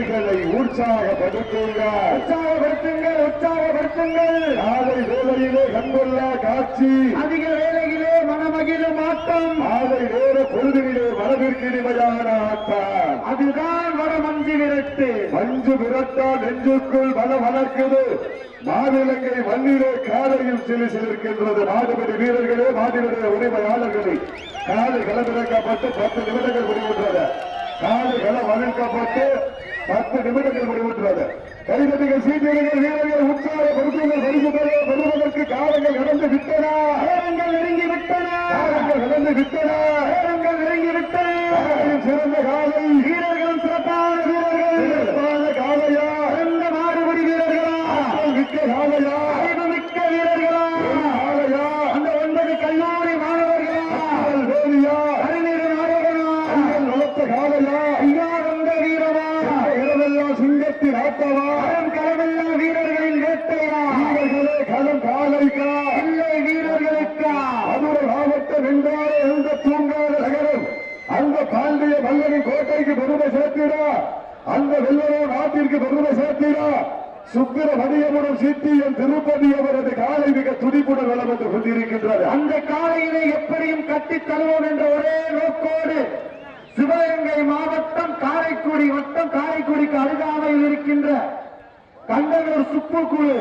வீரர்களை உற்சாகப்படுத்துங்கள் உற்சாகப்படுத்துங்கள் உற்சாகப்படுத்துங்கள் காலை வேளையிலே கண்கொள்ள காட்சி அதிக வேளையிலே மனமகிழும் ஆட்டம் மாலை நேர பொழுதிலே மனதிற்கு இனிமையான ஆட்டம் அதுதான் வடமஞ்சி விரட்டு மஞ்சு விரட்டால் நெஞ்சுக்குள் மன வளர்க்குது மாவிலங்கை மண்ணிலே காலையில் சிலு சிலிருக்கின்றது மாடுபடி வீரர்களே மாடுபடிய உரிமையாளர்களே காலை களமிறக்கப்பட்டு பத்து நிமிடங்கள் முடிவுற்றது காலை களம் வளர்க்கப்பட்டு பத்து நிமிடங்கள் முடிவுற்றது கைதட்டிகள் சீட்டியர்கள் வீரர்கள் உற்சாக பொறுப்புகள் பரிசு பெற பெறுவதற்கு காலங்கள் கடந்து விட்டன நேரங்கள் நெருங்கி விட்டன காலங்கள் கடந்து விட்டன நேரங்கள் நெருங்கி விட்டன காலையில் சிறந்த காலை வீரர்களும் சிறப்பான வீரர்கள் சிறப்பான காலையா சிறந்த மாடுபடி வீரர்களா ஆற்றல் மிக்க காலையா அறிவுமிக்க வீரர்களா காலையா அந்த ஒன்பது கல்லூரி மாணவர்களா ஆற்றல் வேலியா அறிஞர் நாயகனா அண்ணல் வளர்த்த காலையா ஐயா வந்த வீரமா இரவெல்லாம் சிங்கத்தின் ஆட்டமா களம் களமெல்லாம் வீரர்களின் வேட்டையா வீரர்களே களம் காலைக்கா இல்லை வீரர்களுக்கா மதுரை மாவட்டம் என்றாலே எந்த தூங்காத நகரம் அந்த பாண்டிய மல்லரின் கோட்டைக்கு பெருமை சேர்த்திடா அந்த வெள்ளலூர் நாட்டிற்கு பெருமை சேர்த்திடா சுப்பிரமணியபுரம் சித்தியன் திருப்பதி அவரது காலை மிக துடிப்புடன் வளம் வந்து கொண்டிருக்கின்றது அந்த காலையினை எப்படியும் கட்டித் தருவோம் என்ற ஒரே நோக்கோடு சிவகங்கை மாவட்டம் காரைக்குடி வட்டம் காரைக்குடிக்கு அருகாமையில் இருக்கின்ற கண்டனூர் சுப்பு குழு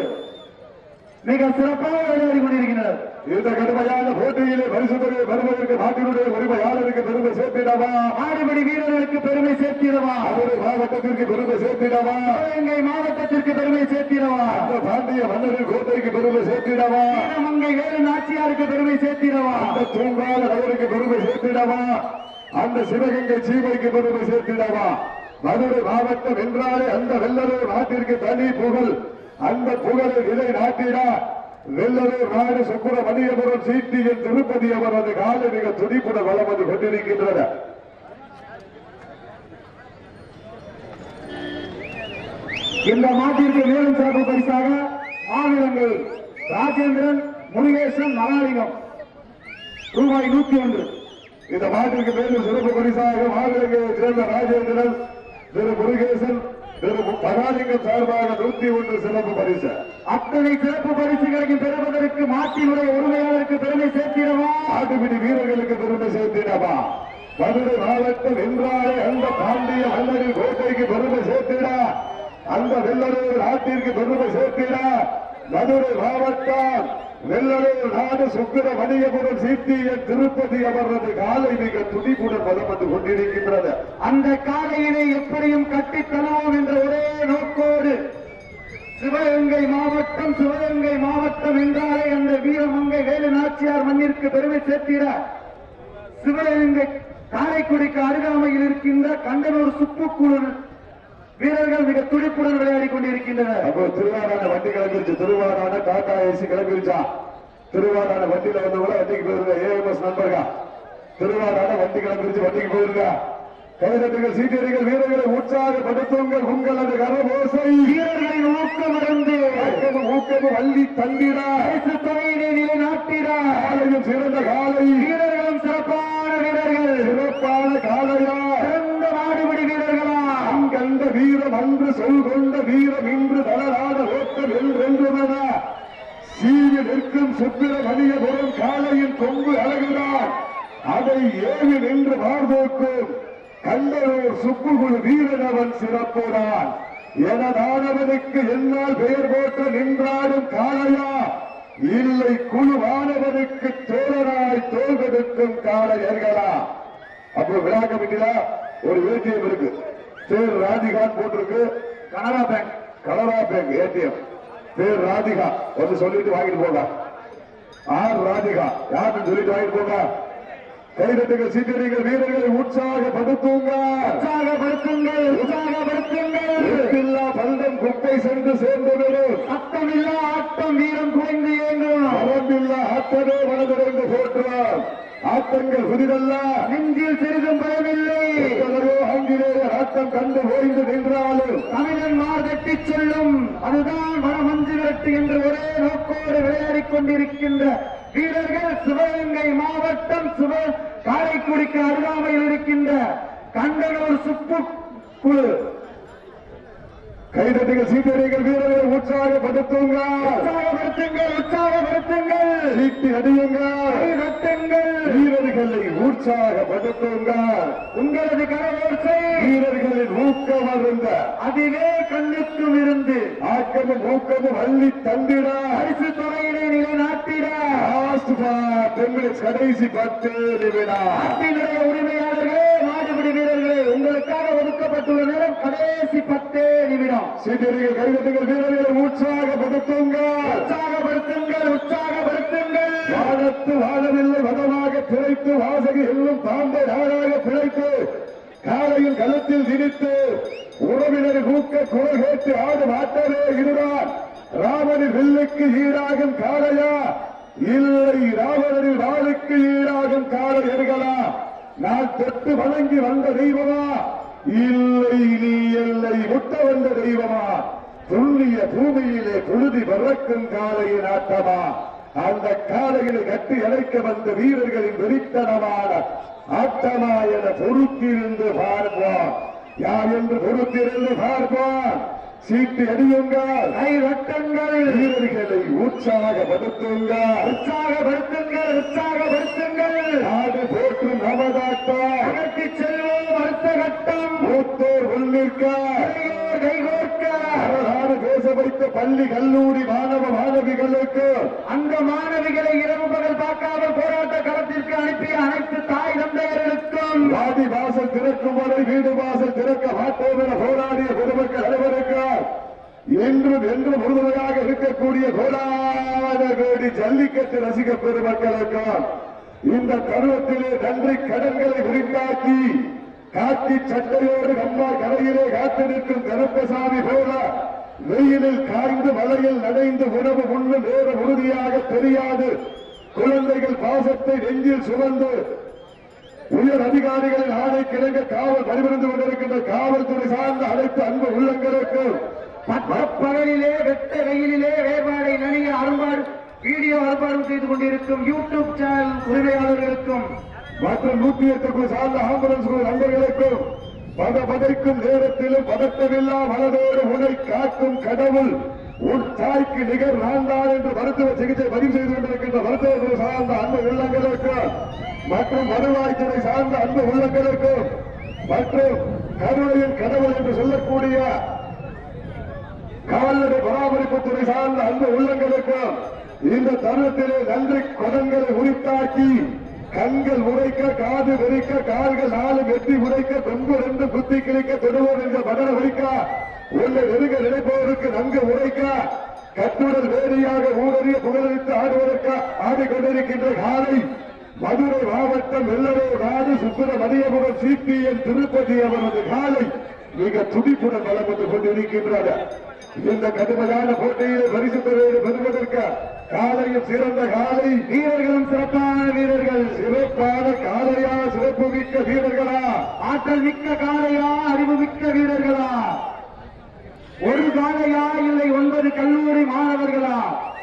மிக சிறப்பாக விளையாடி கொண்டிருக்கின்றனர் இந்த கடுமையான போட்டியிலே பரிசு பெறுவ- பெறுவதற்கு நாட்டினுடைய உரிமையாளருக்கு பெருமை சேர்த்திடவா ஆடுபடி வீரர்களுக்கு பெருமை சேர்த்திடவா மதுரை மாவட்டத்திற்கு பெருமை சேர்த்திடவா சிவகங்கை மாவட்டத்திற்கு பெருமை சேர்த்திடவா அந்த பாண்டிய மன்னரின் கோட்டைக்கு பெருமை சேர்த்திடவா வீரமங்கை வேலு நாச்சியாருக்கு பெருமை சேர்த்திடவா அந்த தூங்காத நகருக்கு பெருமை சேர்த்திடவா அந்த சிவகங்கை சீமைக்கு பெருமை சேர்த்திடவா மதுரை மாவட்டம் என்றாலே அந்த வெள்ளலூர் நாட்டிற்கு தனி புகழ் அந்த புகழை நிலை நாட்டிட வெள்ளலூர் நாடு சுப்பிரமணியபுரம் சீட்டியின் திருப்பதி அவரது காலை மிக துடிப்புடன் வளம் வந்து கொண்டிருக்கின்றன இந்த மாட்டிற்கு மேலும் சிறப்பு பரிசாக மாநிலங்கள் ராஜேந்திரன் முருகேசன் மகாலிங்கம் ரூபாய் நூத்தி ஒன்று இந்த மாட்டிற்கு மேலும் சிறப்பு பரிசாக மாநிலங்களை சேர்ந்த ராஜேந்திரன் திரு முருகேசன் திரு பகாலிங்கம் சார்பாக நூத்தி ஒன்று சிறப்பு பரிசு அத்தனை சிறப்பு பரிசுகளையும் பெறுவதற்கு மாட்டினுடைய உரிமையாளருக்கு பெருமை சேர்த்திடவா ஆட்டுப்பிடி வீரர்களுக்கு பெருமை சேர்த்திடவா மதுரை மாவட்டம் என்றாலே அந்த பாண்டிய மன்னரின் கோட்டைக்கு பெருமை சேர்த்திட அந்த வெள்ளலூர் நாட்டிற்கு பெருமை சேர்த்திட மதுரை மாவட்டம் வெள்ளலூர் நாடு சுக்கிரமணியபுரம் சீட்டியன் திருப்பதி அவரது காலை மிக துடிப்புடன் பலம் வந்து கொண்டிருக்கின்றது அந்த காலையினை எப்படியும் கட்டித் தருவோம் என்ற ஒரே நோக்கோடு சிவகங்கை மாவட்டம் சிவகங்கை மாவட்டம் என்றாலே அந்த வீரமங்கை வேலு நாச்சியார் மண்ணிற்கு பெருமை சேர்த்திட சிவகங்கை காரைக்குடிக்கு அருகாமையில் இருக்கின்ற கண்டனூர் சுப்புக்குழு வீரர்கள் மிக துடிப்புடன் விளையாடி கொண்டிருக்கின்றனர் அப்போ திருவாரான வண்டி கிளம்பிருச்சு திருவாரான டாடா ஏசி கிளம்பிருச்சா திருவாரான வண்டியில வந்தவங்கள வண்டிக்கு போயிருங்க ஏஎம்எஸ் நண்பர்கள் திருவாரான வண்டி கிளம்பிருச்சு வண்டிக்கு போயிருங்க கைதட்டுகள் சீட்டடிகள் வீரர்களை உற்சாகப்படுத்துங்கள் உங்களது கரமோசை வீரர்களின் ஊக்கமடைந்து ஊக்கமும் ஊக்கமும் அள்ளி தந்திட தேச தொகையினை நிலைநாட்டிட காலையும் சிறந்த காலை வீரர்களும் சிறப்பான வீரர்கள் சிறப்பான காலையா சிறந்த மாடுபிடி வீரர்களா கண்ட வீரம் அன்று சொல் கொண்ட வீரம் இன்று தளராத ஓட்டம் என்றென்றுமென சீவி நிற்கும் சுப்பிரமணியபுரம் காலையின் கொம்பு அழகுதான் அதை ஏவி நின்று மார்போக்கும் கண்டனூர் சுப்புகுழு வீரன் அவன் சிறப்புதான் எனதானவனுக்கு என்னால் பெயர் போட்டு நின்றாடும் காளையா இல்லை குழுவானவனுக்கு தோழராய் தோல் கொடுக்கும் காளையர்களா அப்போ விழா கமிட்டியில ஒரு ஏடிஎம் இருக்கு பேர் ராதிகான் போட்டிருக்கு Canara bank Canara bank ATM பேர் ராதிகா வந்து சொல்லிட்டு வாங்கிட்டு போங்க ஆர் ராதிகா யாருன்னு சொல்லிட்டு வாங்கிட்டு போங்க கைதட்டுகள் சீட்டடிகள் வீரர்களை உற்சாகப்படுத்துங்க உற்சாகப்படுத்துங்கள் உற்சாகப்படுத்துங்கள் இல்லா பந்தம் குப்பை சென்று சேர்ந்துவிடும் சத்தமில்லா ஆட்டம் வீரம் குறைந்து இயங்கும் மரமில்லா ஆட்டமே மனதிறந்து போற்றுவார் ஆட்டங்கள் புதிதல்ல நெஞ்சில் சிறிதும் பயமில்லை எவ்வளவோ ஆங்கிலேயர் ஆட்டம் கண்டு ஓய்ந்து நின்றாலும் தமிழன் மார்கட்டி சொல்லும் அதுதான் வடமஞ்சு விரட்டு என்று ஒரே நோக்கோடு விளையாடிக் கொண்டிருக்கின்ற வீரர்கள் சிவகங்கை மாவட்டம் சிவ காரைக்குடிக்கு அருகாமையில் இருக்கின்ற கண்டனூர் சுப்பு குழு கைதட்டுகள் சீட்டடிகள் வீரர்களை உற்சாகப்படுத்துங்க உற்சாகப்படுத்துங்கள் உற்சாகப்படுத்துங்கள் சீட்டி அடியுங்கள் கைதட்டுங்கள் வீரர்களை உற்சாகப்படுத்துங்க உங்களது கரவோசை வீரர்களின் ஊக்கம் அருந்த அதுவே கண்ணுக்கும் இருந்து ஆக்கமும் ஊக்கமும் அள்ளி தந்திட பரிசு துறையினை நிலைநாட்டிட லாஸ்ட் டென் மினிட்ஸ் கடைசி பத்து நிமிடம் நாட்டினுடைய உரிமையாளர்களே நாடுபிடி வீரர்களே உங்களுக்காக ஒதுக்கப்பட்டுள்ள நேரம் கடைசி பத்தே நிமிடம் சீட்டடிகள் கைதட்டுகள் வீரர்களை உற்சாகப்படுத்துங்க உற்சாகப்படுத்துங்கள் உற்சாகப்படுத்துங்கள் வாழத்து வாழவில்லை வதமாக பிழைத்து வாசகி எல்லும் தாண்டை நாடாக பிழைத்து காலையில் களத்தில் திணித்து உறவினர் ஊக்க குரல் கேட்டு ஆடும் ஆட்டமே இதுதான் ராமனின் வில்லுக்கு ஈடாகும் காளையா இல்லை ராவணனின் வாளுக்கு ஈடாகும் காளை எருகளா நான் தொட்டு வணங்கி வந்த தெய்வமா இல்லை நீ எல்லை முட்ட வந்த தெய்வமா துல்லிய பூமியிலே புழுதி பறக்கும் காளையின் ஆட்டமா அந்த காளைகளை கட்டி அழைக்க வந்த வீரர்களின் வெறித்தனமான ஆட்டமா என பொறுத்திருந்து பார்ப்போம் யார் என்று பொறுத்திருந்து பார்ப்போம் சீட்டு அடியுங்கள் கை வட்டங்கள் வீரர்களை உற்சாகப்படுத்துங்கள் உற்சாகப்படுத்துங்கள் உற்சாகப்படுத்துங்கள் நாடு போற்றும் நமதாட்டம் அதற்கு செல்வோம் அடுத்த கட்டம் மூத்தோர் உள்நிற்க கையோர் கைகோர்க்க வரலாறு பேச வைத்த பள்ளி கல்லூரி மாணவ மாணவிகளுக்கு அந்த மாணவிகளை இரவு பகல் பார்க்காமல் போராட்ட களத்திற்கு அனுப்பிய அனைத்து தாய் தந்தையர்களுக்கும் வாடி வாசல் திறக்கும் வரை வீடு வாசல் திறக்க மாட்டோம் என போராடிய பொதுமக்கள் அனைவருக்கு என்றும் என்றும் உறுதுணையாக இருக்கக்கூடிய கோடான கோடி ஜல்லிக்கட்டு ரசிக பெருமக்களுக்கு இந்த தருவத்திலே நன்றி கடன்களை உரித்தாக்கி காக்கி சட்டையோடு அம்மா கரையிலே காத்து நிற்கும் கருப்பசாமி போல வெயிலில் காய்ந்து மழையில் நனைந்து உணவு உண்ணும் நேரம் உறுதியாக தெரியாது குழந்தைகள் பாசத்தை நெஞ்சில் சுமந்து உயர் அதிகாரிகளின் ஆணை கிழங்க காவல் பணிபுரிந்து கொண்டிருக்கின்ற காவல்துறை சார்ந்த அனைத்து அன்பு உள்ளங்களுக்கு பகலிலே வெட்ட வெயிலிலே வேபாடை நணிய அரும்பாடு வீடியோ அரும்பாடு செய்து கொண்டிருக்கும் யூடியூப் சேனல் உரிமையாளர்களுக்கும் மற்றும் நூற்றி எட்டுக்கு சார்ந்த ஆம்புலன்ஸ் குழு நண்பர்களுக்கும் பத பதைக்கும் நேரத்திலும் பதட்டமில்லா மனதோடு உனை காக்கும் கடவுள் உன் தாய்க்கு நிகர் நான் தான் என்று மருத்துவ சிகிச்சை பதிவு செய்து கொண்டிருக்கின்ற மருத்துவ குழு சார்ந்த அன்பு உள்ளங்களுக்கு மற்றும் வருவாய்த்துறை சார்ந்த அன்பு உள்ளங்களுக்கு மற்றும் கருணையின் கடவுள் என்று சொல்லக்கூடிய கால்நடை பராமரிப்புத்துறை சார்ந்த அன்பு உள்ளங்களுக்கு இந்த தருணத்திலே நன்றி கொடங்களை உரித்தாக்கி கண்கள் உரைக்க காது வெறிக்க கால்கள் நாலு வெட்டி உரைக்க கொம்பு ரெண்டு புத்தி கிழிக்க தொடுவோம் என்ற பதன உரைக்க உன்னை நெருங்க நினைப்பவருக்கு நன்கு உரைக்க கட்டுடல் வேடியாக ஊரறிய புகழளித்து ஆடுவதற்கு ஆடிக்கொண்டிருக்கின்ற காலை மதுரை மாவட்டம் வெள்ளரோ நாடு சுப்பிரமணியபுரம் சிபிஎன் திருப்பதி அவரது காலை மிக துடிப்புடன் வளம் வந்து கொண்டிருக்கின்றது இந்த கடுமையான போட்டியில் பரிசு பெறுவது பெறுவதற்கு காலையில் சிறந்த காலை வீரர்களும் சிறப்பான வீரர்கள் சிறப்பான காலையா சிறப்பு மிக்க வீரர்களா ஆற்றல் மிக்க காளையா அறிவு மிக்க வீரர்களா ஒரு காளையா இல்லை ஒன்பது கல்லூரி மாணவர்களா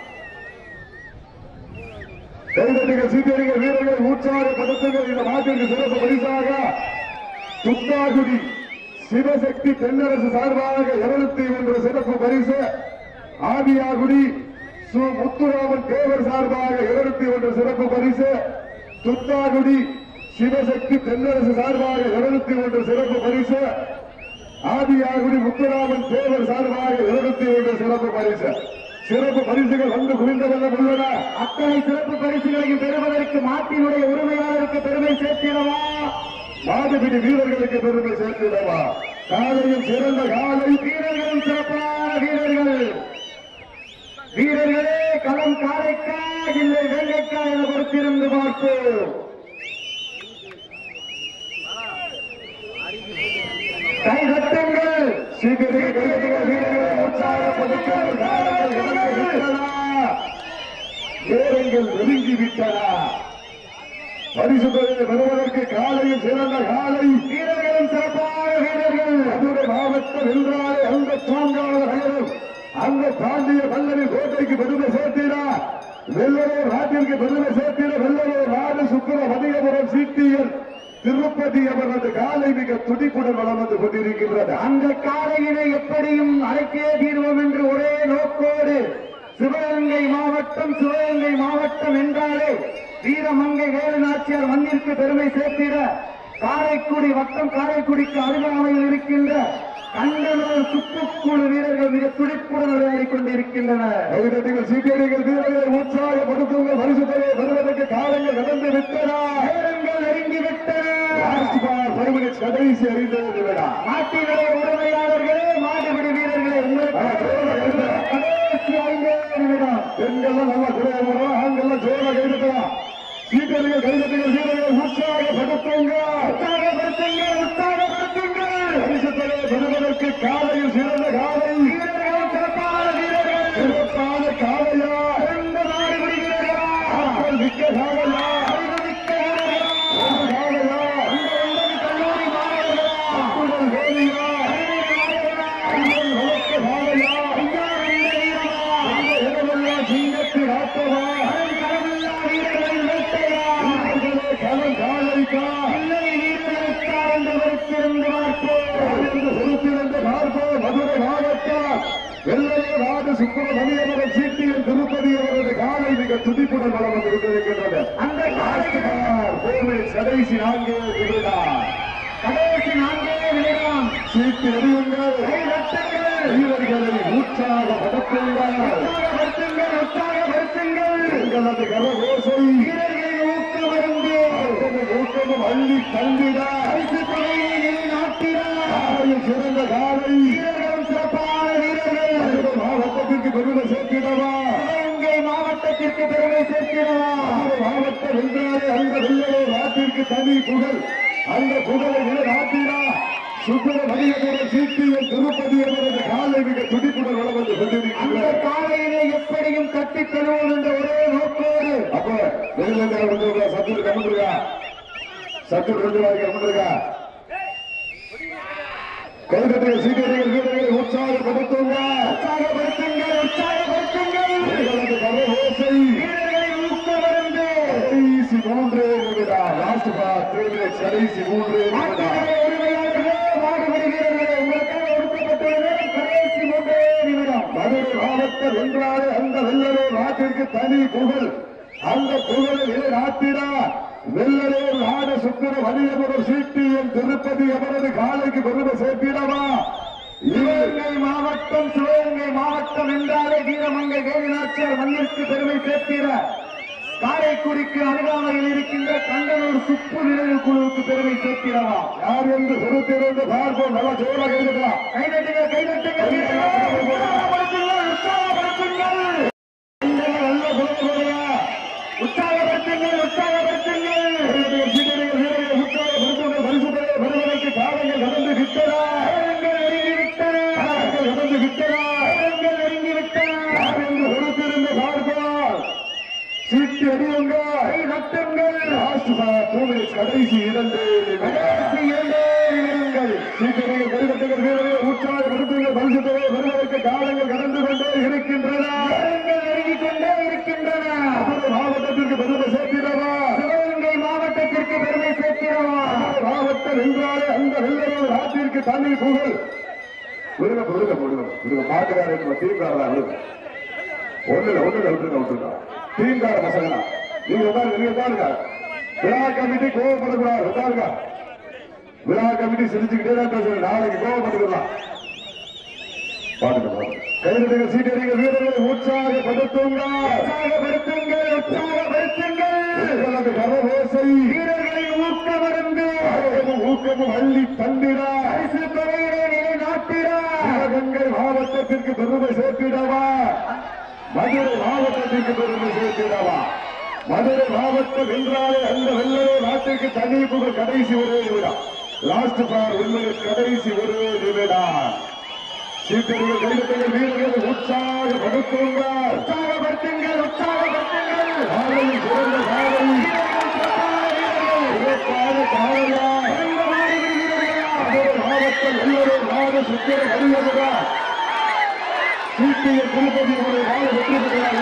கைதட்டுகள் சீட்டடிகள் வீரர்களை உற்சாகப்படுத்துங்கள் இந்த நாட்டிற்கு சிறப்பு பரிசாக துப்பாகுடி சிவசக்தி தென்னரசு சார்பாக இருநூத்தி ஒன்று சிறப்பு பரிசு ஆதியாகுடி சு முத்துராமன் தேவர் சார்பாக இருநூத்தி ஒன்று சிறப்பு பரிசு துத்தாகுடி சிவசக்தி தென்னரசு சார்பாக இருநூத்தி ஒன்று சிறப்பு பரிசு ஆதியாகுடி முத்துராமன் தேவர் சார்பாக இருநூத்தி ஒன்று சிறப்பு பரிசு சிறப்பு பரிசுகள் வந்து குவிந்த வண்ணம் உள்ளன அத்தனை சிறப்பு பரிசுகளையும் பெறுவதற்கு மாட்டினுடைய உரிமையாளருக்கு பெருமை சேர்த்திடவா மாடுபிடி வீரர்களுக்கு பெருமை சேர்த்திடவா காலையில் சிறந்த காலை வீரர்களும் சிறப்பான வீரர்கள் வீரர்களே களம் காரைக்கா இல்லை வெள்ளைக்கா என பொறுத்திருந்து பார்ப்போம் கை தட்டுங்கள் சீக்கிரம் கைதட்டுங்கள், வீரர்களை உற்சாகப்படுத்துங்கள். காலங்கள் இறங்கி விட்டன. நேரங்கள் நெருங்கி விட்டன பரிசு தொகையை பெறுவதற்கு காலையில் சிறந்த காலை வீரர்களும் சிறப்பான வீரர்கள் மதுரை மாவட்டம் என்றாலே அந்த தாங்காத நகரம் அந்த தாண்டிய வல்லரி கோட்டைக்கு பெருமை சேர்த்திடா வெள்ளலூர் நாட்டிற்கு பெருமை சேர்த்திட வெள்ளலூர் நாடு சுக்கர மதியபுரம் சீட்டியல் திருப்பதி அவரது காலை மிக துடிப்புடன் வளம் வந்து கொண்டிருக்கின்றது அந்த காலையினை எப்படியும் அழைக்கே தீர்வோம் என்று ஒரே நோக்கோடு சிவகங்கை மாவட்டம் சிவகங்கை மாவட்டம் என்றாலே வீரமங்கை வேலு நாச்சியார் மண்ணிற்கு பெருமை சேர்த்திட காரைக்குடி வட்டம் காரைக்குடிக்கு அருகாமையில் இருக்கின்ற கண்டனூர் சுற்றுக்குழு வீரர்கள் மிக துடிப்புடன் விளையாடிக் கொண்டிருக்கின்றனர் கைதட்டிகள் சீக்கிரங்கள் வீரர்களை உற்சாகப்படுத்துங்கள் பரிசுத்தலை வருவதற்கு காலங்கள் கடந்து விட்டன நேரங்கள் நெருங்கி விட்டன லாஸ்ட் பார் பருமனை கடைசி அறிந்தது விடா நாட்டினுடைய உரிமையாளர்களே மாடுபிடி வீரர்களே உங்களுக்கு கடைசி ஐந்தே நிமிடம் பெண்கள்லாம் நல்லா குறையணும் ஆண்கள்லாம் ஜோரா கைதட்டலாம் சீக்கிரங்கள் கைதட்டிகள் வீரர்களை உற்சாகப்படுத்துங்க உற்சாகப்படுத்துங்கள் உற்சாகப்படுத்துங்கள் பரிசுத்தலை வருவதற்கு காலையில் சிறந்த காலை வீரர்கள் சிறப்பான வீரர்கள் சிறப்பான காலையா சிறந்த மாடுபிடி வீரர்களா ஆற்றல் மிக்க காலையா அறிவுமிக்க வீரர்களா ஒரு காலையா இந்த ஒன்பது கல்லூரி மாணவர்களா அற்புதம் வேலையா அறிவுரை மாணவர்களா அன்பன் வளர்த்த காலையா ஐயா இந்த வீரமா அந்த இடமெல்லாம் சிங்கத்தில் ஆட்டமா கடமில்லா வீரர்களின் வேட்டையா வீரர்களே களம் காலைக்கா இல்லை வீரர்களுக்கா என்று வருத்திருந்து பார்ப்போம் என்று பொறுத்திருந்த பார்ப்போம் மதுரை மாவட்டம் வெள்ளைய நாடு சுப்பிரமணியவரம் சீட்டியின் திருப்பதி அவரது காலை மிக துடிப்புடன் வளம் வந்து கொண்டிருக்கின்றது அந்த காலையில் கோவில் கடைசி நான்கு திருவிழார் கடைசி நான்கே நிமிடம் சீட்டு எறியுங்கள் கை தட்டுங்கள் வீரர்களை உற்சாகப்படுத்துங்கள் உற்சாகப்படுத்துங்கள் உற்சாகப்படுத்துங்கள் எங்களது கரகோசை வீரர்களின் ஊக்கமருந்து ஊக்கமும் ஊக்கமும் அள்ளி தந்திட பரிசு தொகையை நிலைநாட்டிட காலையில் சிறந்த காலை வீரர்களும் சிறப்பான வீரர்கள் மதுரை மாவட்டத்திற்கு பெருமை சேர்த்திடவா சிவகங்கை மாவட்டத்திற்கு பெருமை சேர்க்கிறவா மதுரை மாவட்டம் வென்றாலே அந்த வெள்ளலோ நாட்டிற்கு தனி புகழ் அந்த புகழை நிலைநாட்டினா சுப்பிரமணியபுரம் சீட்டியின் திருப்பதி அவரது காலை மிக துடிப்புடன் வளம் வந்து அந்த கொண்டிருக்கிறார் காலையிலே எப்படியும் கட்டித் தருவோம் என்ற ஒரே நோக்கோடு அப்ப வெளியில வந்து சத்துரு கம்மிருக்கா சத்துரு ரெண்டு நாளைக்கு கம்மிருக்கா கைதட்டிய சீக்கிரங்கள் வீரர்களை உற்சாகப்படுத்துங்க உற்சாகப்படுத்துங்கள் உற்சாகப்படுத்துங்கள் எங்களது கரகோசை வீரர்களின் ஊக்கமருந்து கடைசி மூன்று நிமிடம் லாஸ்ட் பார் த்ரீ மினிட்ஸ் கடைசி மூன்று நிமிடம் நாட்டினுடைய உரிமையாளர்களே மாடுபிடி வீரர்களே உங்களுக்காக ஒடுக்கப்பட்டுள்ளது கடைசி மூன்றே நிமிடம் மதுரை மாவட்டம் வென்றாலே அந்த வெள்ளலூர் நாட்டிற்கு தனி புகழ் அந்த புகழை நிலைநாட்டினா வெள்ளலூர் நாடு சுத்திர வணிகபுரம் சீட்டியின் திருப்பதி அவரது காலைக்கு பெருமை சேர்த்திடவா சிவகங்கை மாவட்டம் சிவகங்கை மாவட்டம் என்றாலே வீரமங்கை வேலுநாச்சியார் மண்ணிற்கு பெருமை சேர்த்திட காரைக்குடிக்கு அருகாமையில் இருக்கின்ற கண்டனூர் சுப்பு நினைவு குழுவுக்கு பெருமை சேர்த்திடவா யார் என்று பொறுத்திருந்து பார்ப்போம் நல்லா ஜோராக இருக்கலாம் கைதட்டுங்க கைதட்டுங்க வீரர்களே, உற்சாகப்படுத்துங்கள் உற்சாகப்படுத்துங்கள் நல்ல குழந்தையா உற்சாகப்படுத்துங்கள் உற்சாகப்படுத்துங்கள் வருவதற்கு காலங்கள் கடந்து விட்டன நேரங்கள் நெருங்கி விட்டன காலங்கள் கடந்து விட்டன நேரங்கள் நெருங்கி விட்டன யார் என்று பொறுத்திருந்து பார்ப்போம் சீட்டு அடியுங்க கை தட்டுங்கள் லாஸ்ட் டூ மினிட்ஸ் கடைசி இரண்டு கடைசி இரண்டே நிமிடங்கள் சீக்கிரம் கைதட்டுகள் வீரரை உற்சாகப்படுத்துங்கள் பரிசுத்தவை வருவதற்கு காலங்கள் கடந்து கொண்டே இருக்கின்றன நேரங்கள் நெருங்கிக் கொண்டே இருக்கின்றன மதுரை மாவட்டத்திற்கு பெருமை சேர்த்திடவா சிவகங்கை மாவட்டத்திற்கு பெருமை சேர்க்கிறவா மதுரை மாவட்டம் என்றாலே அந்த வெள்ளலூர் நாட்டிற்கு தனி புகழ் விடுங்க விடுங்க விடுங்க விடுங்க மாட்டுக்காரர் டீம்காரா விடுங்க ஒண்ணுல ஒண்ணுல விட்டுருங்க விட்டுருங்க டீம்கார பசங்க நீங்க உட்காருங்க நீங்க உட்காருங்க விழா கமிட்டி கோவப்படக்கூடாது உட்காருங்க விழா கமிட்டி சிரிச்சுக்கிட்டே தான் பேசுறேன் நாளைக்கு கோவப்பட்டுக்கலாம் பாட்டுங்க பாருங்க கைதட்டுங்க சீட்டடிங்க வீரர்களை உற்சாகப்படுத்துங்க உற்சாகப்படுத்துங்கள் உற்சாகப்படுத்துங்கள் உங்களது கரவோசை வீரர்களின் ஊக்கமருந்து ஊக்கமும் ஊக்கமும் அள்ளி தந்திட பரிசு தொகையிலே நிலைநாட்டிட சிவகங்கை மாவட்டத்திற்கு பெருமை சேர்த்திடவா மதுரை மாவட்டத்திற்கு பெருமை சேர்த்திடவா மதுரை மாவட்டம் என்றாலே அந்த வெள்ளரோ நாட்டிற்கு தனி புகழ் கடைசி ஒரே நிமிடம் லாஸ்ட் பார் உண்மையை கடைசி ஒரே நிமிடம் சீட்டர்கள் கைதட்டங்கள் வீரர்கள் உற்சாகப்படுத்துங்க உற்சாகப்படுத்துங்கள் உற்சாகப்படுத்துங்கள் காலையில் சிறந்த காலை வீரர்கள் சிறப்பான வீரர்கள் சிறப்பான காலையா சிறந்த மாடுபிடி வீரர்களா மதுரை மாவட்டம் வெள்ளரோ நாடு சுத்திர வருகிறதா சீட்டிய திருப்பதி ஒரு நாள் வெற்றி பெறுகிறார்